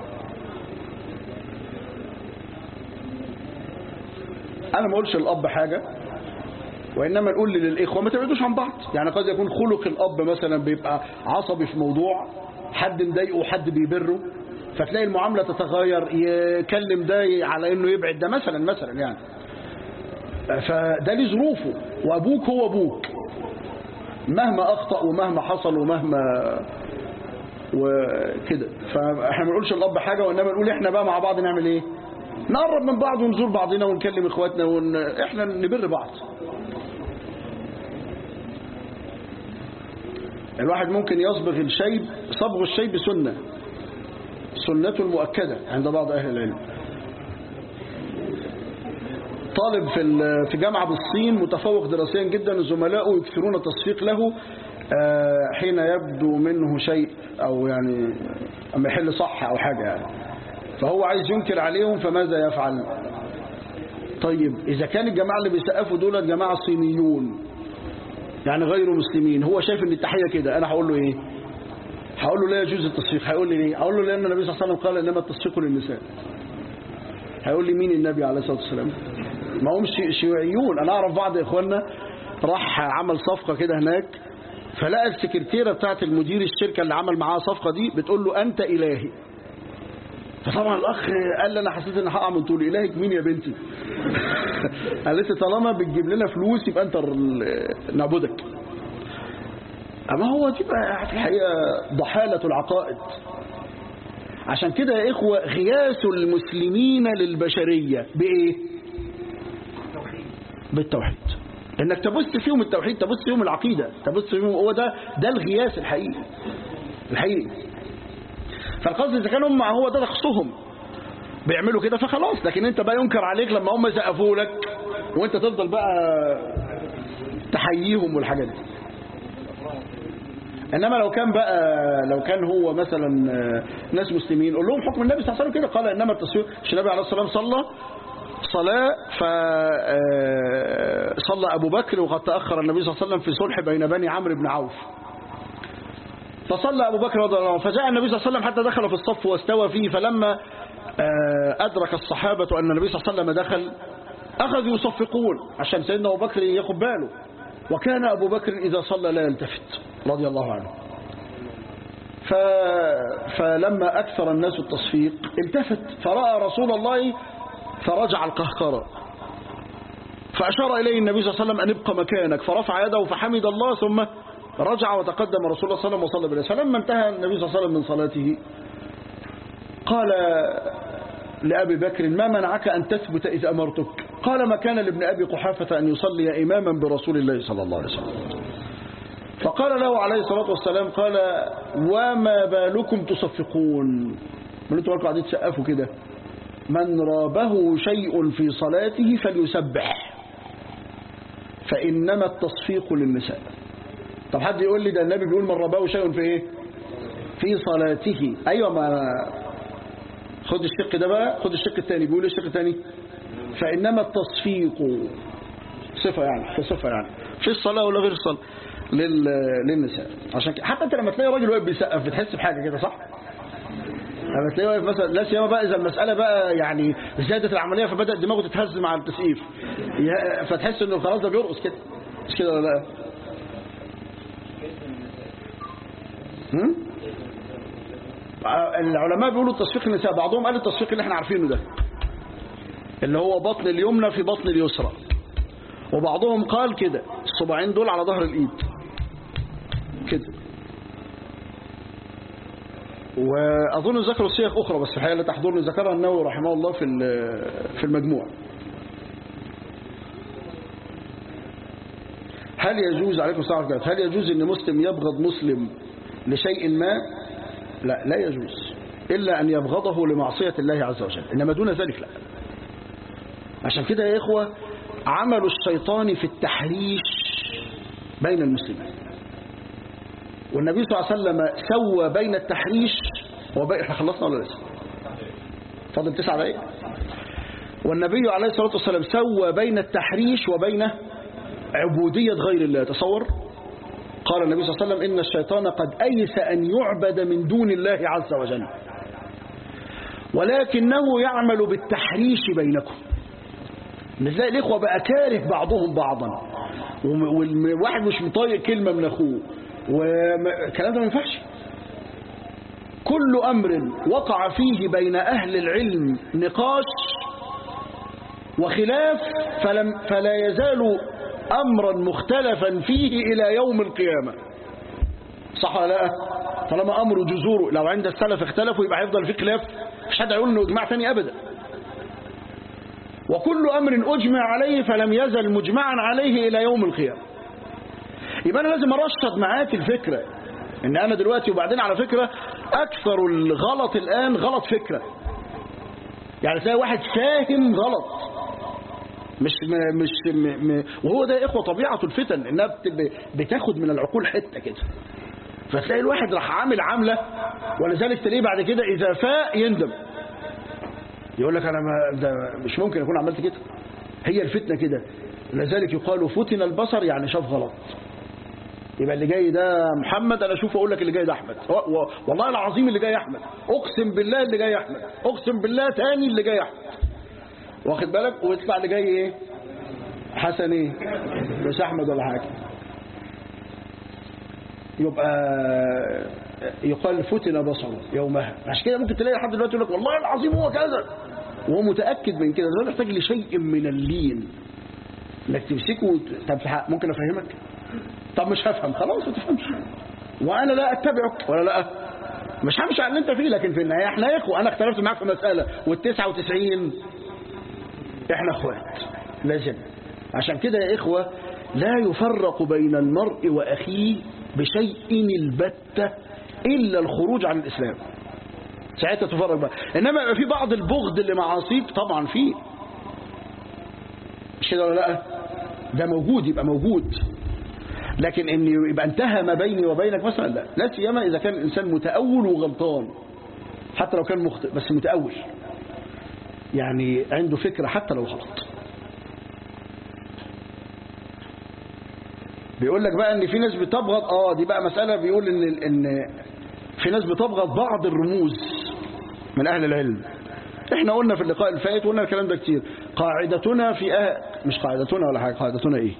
انا ما اقولش الاب حاجة وإنما نقول للإخوة ما تبعدوش عن بعض يعني قد يكون خلق الأب مثلا بيبقى عصبي في موضوع حد مضايقه وحد بيبره فتلاقي المعاملة تتغير يكلم ده على إنه يبعد ده مثلا مثلا يعني فده ليه ظروفه وأبوك هو أبوك مهما أخطأ ومهما حصل ومهما وكده فاحنا ما نقولش الأب حاجة وإنما نقول إحنا بقى مع بعض نعمل إيه نقرب من بعض ونزور بعضنا ونكلم إخواتنا ون... إحنا نبر بعض الواحد ممكن يصبغ الشيب صبغ الشيب سنة سنة مؤكدة عند بعض أهل العلم طالب في ال- في جامعة بالصين متفوق دراسيا جدا زملائه يكثرون التصفيق له آه، حين يبدو منه شيء أو يعني أما يحل صح أو حاجة يعني فهو عايز ينكر عليهم فماذا يفعل طيب إذا كان الجماعة اللي بيسقفوا دول جماعة صينيون يعني غير مسلمين هو شايف ان التحية كده انا هقول له ايه هقول له لا يجوز التصفيق هيقول لي ليه هقول له لان النبي صلى الله عليه وسلم قال انما التصفيق للنساء هيقول لي مين النبي عليه الصلاة والسلام ما هم شي- شيوعيون انا اعرف بعض اخواننا راح عمل صفقة كده هناك فلقى السكرتيرة بتاعت المدير الشركة اللي عمل معاها صفقة دي بتقول له انت الهي فطبعا الاخ قال لي انا حسيت ان هقع من طول الهك مين يا بنتي قالت لي طالما بتجيب لنا فلوس يبقى انت ال- نعبدك اما هو دي بقى في الحقيقه ضحاله العقائد عشان كده يا إخوة غياث المسلمين للبشرية بإيه؟ بالتوحيد إنك تبث فيهم التوحيد تبث فيهم العقيدة تبث فيهم هو ده ده الغياث الحقيقي الحقيقي فالقصد إذا كان هم هو ده شخصهم بيعملوا كده فخلاص لكن انت بقى ينكر عليك لما هم يسقفوا لك وانت تفضل بقى تحييهم والحاجات دي انما لو كان بقى لو كان هو مثلا ناس مسلمين قول لهم حكم النبي صلى الله عليه وسلم كده قال انما التصوير مش النبي عليه الصلاه والسلام صلى صلاة فصلى أبو بكر وقد تأخر النبي صلى الله عليه وسلم في صلح بين بني عمرو بن عوف فصلى أبو بكر رضي الله عنه فجاء النبي صلى الله عليه وسلم حتى دخل في الصف واستوى فيه فلما أدرك الصحابة أن النبي صلى الله عليه وسلم دخل أخذوا يصفقون عشان سيدنا أبو بكر ياخد باله وكان أبو بكر إذا صلى لا يلتفت رضي الله عنه ف... فلما أكثر الناس التصفيق التفت فرأى رسول الله فرجع القهقرة فأشار إليه النبي صلى الله عليه وسلم أن ابقى مكانك فرفع يده فحمد الله ثم رجع وتقدم رسول الله صلى الله عليه وسلم وصلى بالناس فلما انتهى النبي صلى الله عليه وسلم من صلاته قال لأبي بكر ما منعك أن تثبت إذ أمرتك قال ما كان لابن أبي قحافة أن يصلي إماما برسول الله صلى الله عليه وسلم فقال له عليه الصلاة والسلام قال وما بالكم تصفقون من انتوا بالكم قاعدين تسقفوا كده من رابه شيء في صلاته فليسبح فإنما التصفيق للنساء طب حد يقول لي ده النبي بيقول من رابه شيء في ايه في صلاته ايوه ما خد الشق ده بقى خد الشق الثاني بيقول الشق الثاني فإنما التصفيق صفة يعني كصفة يعني في الصلاة ولا غير الصلاة لل... للنساء عشان كده حتى انت لما تلاقي راجل واقف بيسقف بتحس بحاجة كده صح لما تلاقيه واقف مثلا لا سيما بقى اذا المسألة بقى يعني زادت العملية فبدأ دماغه تتهز مع التسقيف يا- فتحس انه خلاص ده بيرقص كده مش كده ولا لا هم؟ العلماء بيقولوا التصفيق النساء بعضهم قال التصفيق اللي احنا عارفينه ده اللي هو بطن اليمنى في بطن اليسرى وبعضهم قال كده الصباعين دول على ظهر الايد كده واظن ذكروا صيغ اخرى بس الحقيقه لا تحضرني ذكرها النووي رحمه الله في ال- في المجموع هل يجوز عليكم السلام عليكم هل يجوز ان مسلم يبغض مسلم لشيء ما لا لا يجوز الا ان يبغضه لمعصيه الله عز وجل انما دون ذلك لا عشان كده يا إخوة عمل الشيطان في التحريش بين المسلمين والنبي صلى الله عليه وسلم سوى بين التحريش وبين احنا خلصنا ولا لسه فاضل تسعة دقايق والنبي عليه الصلاة والسلام سوى بين التحريش وبين عبودية غير الله تصور قال النبي صلى الله عليه وسلم إن الشيطان قد أيس أن يعبد من دون الله عز وجل ولكنه يعمل بالتحريش بينكم نلاقي الإخوة بقى كاره بعضهم بعضا والواحد مش مطايق كلمة من أخوه والكلام ده ما ينفعش كل أمر وقع فيه بين أهل العلم نقاش وخلاف فلم فلا يزال أمرا مختلفا فيه إلى يوم القيامة صح ولا لا طالما أمر جذوره لو عند السلف اختلفوا يبقى هيفضل في خلاف مش حد هيقول انه اجماع ثاني ابدا وكل أمر أجمع عليه فلم يزل مجمعا عليه إلى يوم القيامة يبقى أنا لازم أرشد معاك الفكرة إن أنا دلوقتي وبعدين على فكرة أكثر الغلط الآن غلط فكرة يعني تلاقي واحد فاهم غلط مش م مش م م وهو ده يا إخوة طبيعة الفتن إنها بت- بتاخد من العقول حتة كده فتلاقي الواحد راح عامل عاملة ولذلك تلاقيه بعد كده إذا فاق يندم يقول لك انا ما ده مش ممكن اكون عملت كده هي الفتنه كده لذلك يقال فتن البصر يعني شاف غلط يبقى اللي جاي ده محمد انا اشوف اقول لك اللي جاي ده احمد و- و- والله العظيم اللي جاي احمد اقسم بالله اللي جاي احمد اقسم بالله تاني اللي جاي احمد واخد بالك ويطلع اللي جاي ايه حسن ايه مش احمد ولا حاجه يبقى يقال فتن بصره يومها عشان كده ممكن تلاقي حد دلوقتي يقول لك والله العظيم هو كذا وهو متأكد من كده ده محتاج لشيء من اللين انك تمسكه وت... طب ممكن افهمك طب مش هفهم خلاص ما تفهمش وانا لا اتبعك ولا لا مش همشي على اللي انت فيه لكن في النهايه احنا اخوه انا اختلفت معاك في مساله وال99 احنا اخوات لازم عشان كده يا اخوه لا يفرق بين المرء واخيه بشيء البتة الا الخروج عن الاسلام ساعتها تفرق بقى انما يبقى في بعض البغض اللي معاصيك طبعا فيه مش كده ولا لا ده موجود يبقى موجود لكن ان يبقى انتهى ما بيني وبينك مثلا لا لا سيما اذا كان الانسان متاول وغلطان حتى لو كان مخطئ بس متاول يعني عنده فكره حتى لو غلط بيقول لك بقى ان في ناس بتبغض اه دي بقى مساله بيقول ان ان في ناس بتبغض بعض الرموز من اهل العلم احنا قلنا في اللقاء الفائت وقلنا الكلام ده كتير قاعدتنا في أه... مش قاعدتنا ولا حاجه قاعدتنا ايه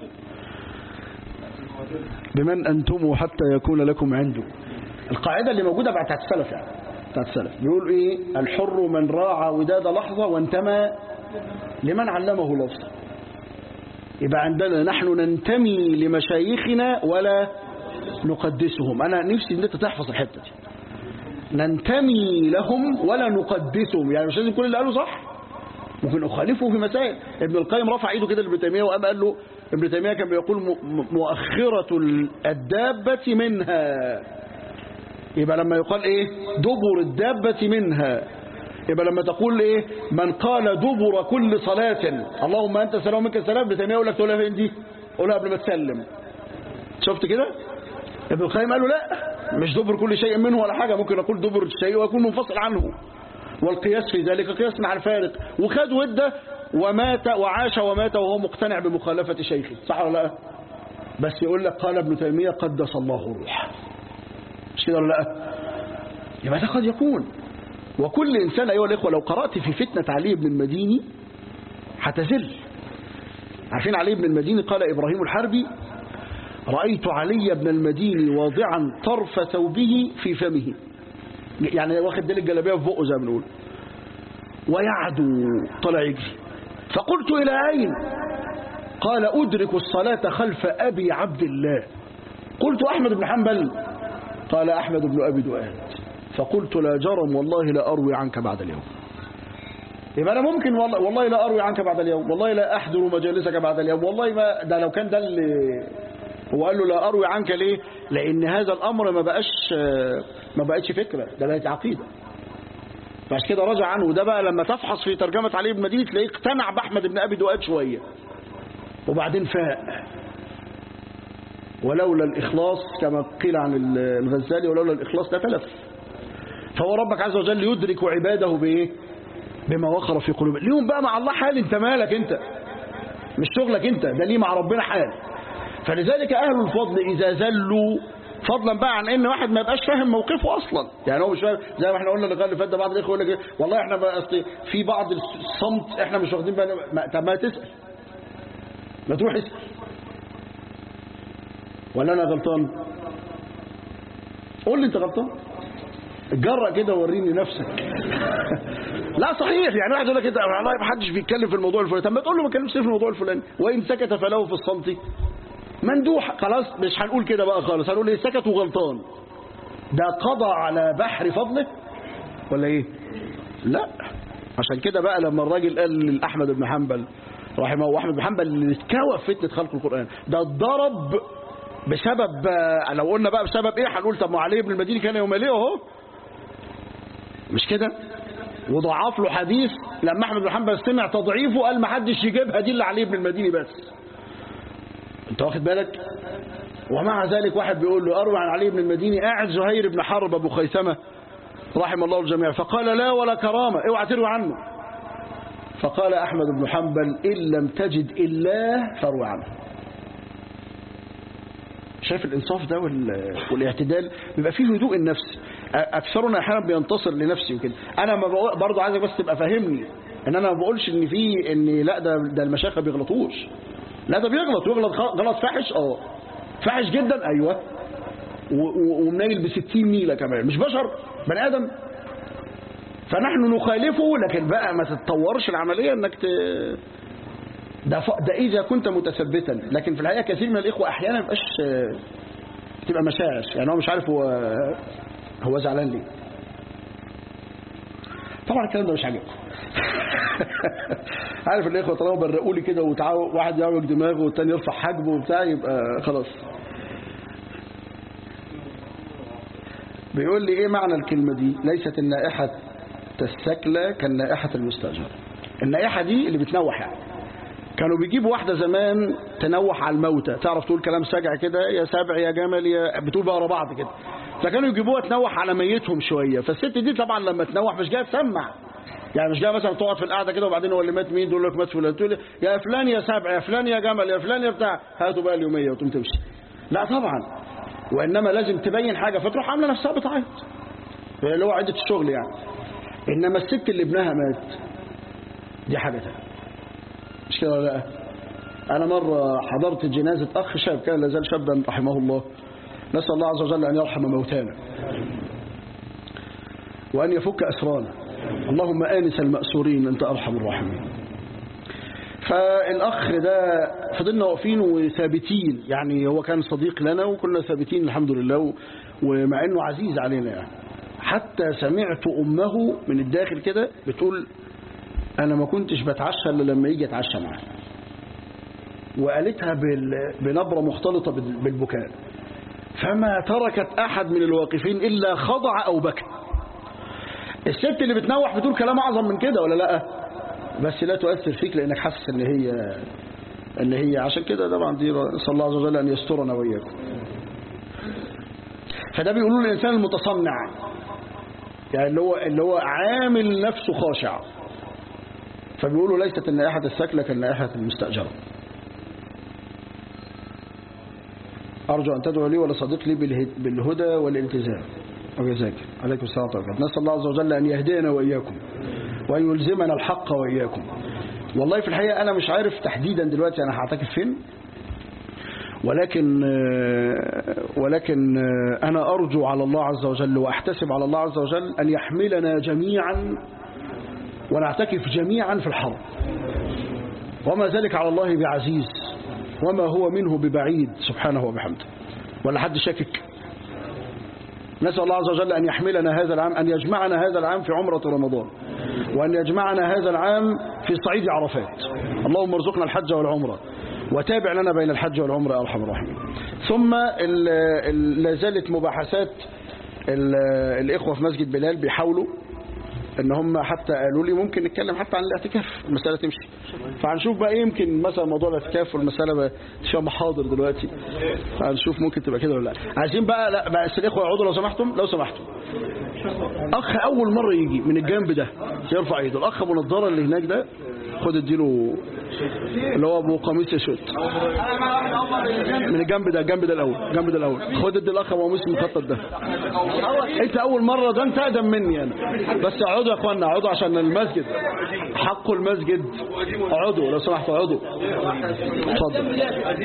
بمن أنتم حتى يكون لكم عنده القاعدة اللي موجودة بعد بتاعت السلف يعني بتاعت السلف بيقول إيه الحر من راعى وداد لحظة وانتمى لمن علمه لفظة يبقى عندنا نحن ننتمي لمشايخنا ولا نقدسهم أنا نفسي إن أنت تحفظ الحتة دي ننتمي لهم ولا نقدسهم يعني مش لازم كل اللي قاله صح ممكن أخالفه في مسائل ابن القيم رفع ايده كده لابن تيمية وقام قال له ابن تيمية كان بيقول مؤخرة الدابة منها يبقى لما يقال ايه دبر الدابة منها يبقى لما تقول ايه من قال دبر كل صلاة اللهم انت سلام منك السلام ابن تيمية يقول لك تقولها فين دي قولها قبل ما تسلم شفت كده ابن القيم قال له لا مش دبر كل شيء منه ولا حاجة ممكن اقول دبر الشيء ويكون منفصل عنه والقياس في ذلك قياس مع الفارق وخد وده ومات وعاش ومات وهو مقتنع بمخالفة شيخه صح ولا لا بس يقول لك قال ابن تيمية قدس الله الروح مش كده ولا لا يبقى ده قد يكون وكل إنسان أيها الإخوة لو قرأت في فتنة علي بن المديني هتزل عارفين علي بن المديني قال إبراهيم الحربي رأيت علي بن المديني واضعا طرف ثوبه في فمه يعني واخد ديل الجلابيه في بقه زي ما بنقول ويعدو طلع يجري فقلت إلى أين قال أدرك الصلاة خلف أبي عبد الله قلت أحمد بن حنبل قال أحمد بن أبي دؤاد فقلت لا جرم والله لا أروي عنك بعد اليوم يبقى أنا ممكن والله, والله لا أروي عنك بعد اليوم والله لا أحضر مجالسك بعد اليوم والله ما ده لو كان ده اللي هو قال له لا أروي عنك ليه لأن هذا الأمر ما بقاش ما بقتش فكرة ده بقت عقيدة فعشان كده رجع عنه وده بقى لما تفحص في ترجمة علي بن مدينة تلاقيه اقتنع بأحمد بن أبي دؤاد شوية وبعدين فاق ولولا الإخلاص كما قيل عن الغزالي ولولا الإخلاص لتلف فهو ربك عز وجل يدرك عباده بإيه بما وقر في قلوبهم ليهم بقى مع الله حال انت مالك انت مش شغلك انت ده ليه مع ربنا حال فلذلك أهل الفضل إذا زلوا فضلا بقى عن ان واحد ما يبقاش فاهم موقفه اصلا يعني هو مش فاهم زي ما احنا قلنا اللي اللي فات ده بعض الاخوه يقول لك والله احنا بقى اصل في بعض الصمت احنا مش واخدين بالنا طب ما تسال ما تروح اسال ولا انا غلطان قول لي انت غلطان اتجرأ كده ووريني نفسك لا صحيح يعني واحد يقول لك انت والله ما حدش بيتكلم في الموضوع الفلاني طب ما تقول له ما تكلمش في الموضوع الفلاني وان سكت فله في الصمت مندوح خلاص مش هنقول كده بقى خالص هنقول ايه سكت وغلطان ده قضى على بحر فضله ولا ايه لا عشان كده بقى لما الراجل قال لأحمد بن حنبل رحمه الله أحمد بن حنبل اللي اتكوى في فتنة خلق القرآن ده اتضرب بسبب لو قلنا بقى بسبب ايه هنقول طب ما علي بن المديني كان يوماليه اهو مش كده وضعف له حديث لما احمد بن حنبل سمع تضعيفه قال ما حدش يجيبها دي اللي علي بن المديني بس انت واخد بالك ومع ذلك واحد بيقول له اروى عن علي بن المديني قاعد زهير بن حرب ابو خيثمه رحم الله الجميع فقال لا ولا كرامه اوعى تروي عنه فقال احمد بن حنبل ان لم تجد الا فاروي عنه شايف الانصاف ده والاعتدال بيبقى فيه هدوء النفس اكثرنا احيانا بينتصر لنفسي وكده انا ما بقول برضه عايزك بس تبقى فاهمني ان انا ما بقولش ان في ان لا ده ده المشايخ ما بيغلطوش لا ده بيغلط ويغلط غلط فاحش اه فاحش جدا ايوه و- و- ومنيل بستين ميلة كمان مش بشر بني آدم فنحن نخالفه لكن بقى ما تتطورش العملية انك ت... ده, ف... ده إذا كنت متثبتا لكن في الحقيقة كثير من الإخوة أحيانا مبقاش بتبقى مشاعر يعني هو مش عارف هو هو زعلان ليه طبعا الكلام ده مش عاجبكم عارف الاخوه طالما برقوا لي كده وتعاو واحد يعوج دماغه والتاني يرفع حاجبه وبتاع يبقى خلاص بيقول لي ايه معنى الكلمه دي ليست النائحه السكلى كالنائحه المستاجره النائحه دي اللي بتنوح يعني كانوا بيجيبوا واحدة زمان تنوح على الموتى تعرف تقول كلام سجع كده يا سبع يا جمل يا بتقول بقى ورا بعض كده فكانوا يجيبوها تنوح على ميتهم شوية فالست دي طبعا لما تنوح مش جايه تسمع يعني مش جايه مثلا تقعد في القعده كده وبعدين هو اللي مات مين تقول لك مات فلان تقول يا فلان يا سبع يا فلان يا جمل يا فلان يا بتاع هاتوا بقى اليوميه وتقوم تمشي لا طبعا وانما لازم تبين حاجه فتروح عامله نفسها بتعيط اللي هو عده الشغل يعني انما الست اللي ابنها مات دي حاجه ثانيه مش كده ولا لا انا مره حضرت جنازه اخ شاب كان لا زال شابا رحمه الله نسال الله عز وجل ان يرحم موتانا وان يفك اسرانا اللهم آنس المأسورين أنت أرحم الراحمين فالأخ ده فضلنا واقفين وثابتين يعني هو كان صديق لنا وكنا ثابتين الحمد لله ومع أنه عزيز علينا يعني حتى سمعت أمه من الداخل كده بتقول أنا ما كنتش بتعشى إلا لما يجي أتعشى معاه وقالتها بنبرة مختلطة بالبكاء فما تركت أحد من الواقفين إلا خضع أو بكى الست اللي بتنوح بتقول كلام اعظم من كده ولا لا بس لا تؤثر فيك لانك حاسس ان هي ان هي عشان كده طبعا دي نسال الله عز وجل ان يسترنا واياكم فده بيقولوا الانسان المتصنع يعني اللي هو اللي هو عامل نفسه خاشع فبيقولوا ليست النائحة السكلة كالنائحة المستأجرة أرجو أن تدعو لي ولصديق لي بالهدى والالتزام وجزاك عليكم السلام عليكم نسأل الله عز وجل أن يهدينا وإياكم وأن يلزمنا الحق وإياكم والله في الحقيقة أنا مش عارف تحديدا دلوقتي أنا هعتكف فين ولكن ولكن أنا أرجو على الله عز وجل وأحتسب على الله عز وجل أن يحملنا جميعا ونعتكف جميعا في الحرب وما ذلك على الله بعزيز وما هو منه ببعيد سبحانه وبحمده ولا حد شاكك نسأل الله عز وجل أن يحملنا هذا العام أن يجمعنا هذا العام في عمرة رمضان وأن يجمعنا هذا العام في صعيد عرفات اللهم ارزقنا الحج والعمرة وتابع لنا بين الحج والعمرة يا أرحم الراحمين ثم لا زالت مباحثات الإخوة في مسجد بلال بيحاولوا ان هم حتى قالوا لي ممكن نتكلم حتى عن الاعتكاف المسألة تمشي فهنشوف بقى يمكن مثلا موضوع الاعتكاف والمسألة بقى فيها محاضر دلوقتي هنشوف ممكن تبقى كده ولا لا عايزين بقى لا بس الاخوه يقعدوا لو سمحتم لو سمحتم اخ اول مرة يجي من الجنب ده يرفع ايده الاخ ابو نضاره اللي هناك ده خد اديله اللي هو ابو قميص اسود من الجنب ده الجنب ده الاول الجنب ده الاول خد ادي الاخ ابو قميص المخطط ده انت اول مره ده انت اقدم مني انا بس اقعدوا يا اخوانا اقعدوا عشان المسجد حق المسجد اقعدوا لو سمحتوا اقعدوا اتفضل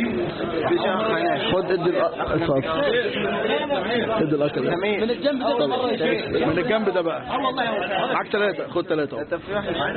خد ادي اتفضل ادي الاخ ده من الجنب ده مرة يا شيخ من الجنب ده بقى معاك ثلاثه خد ثلاثه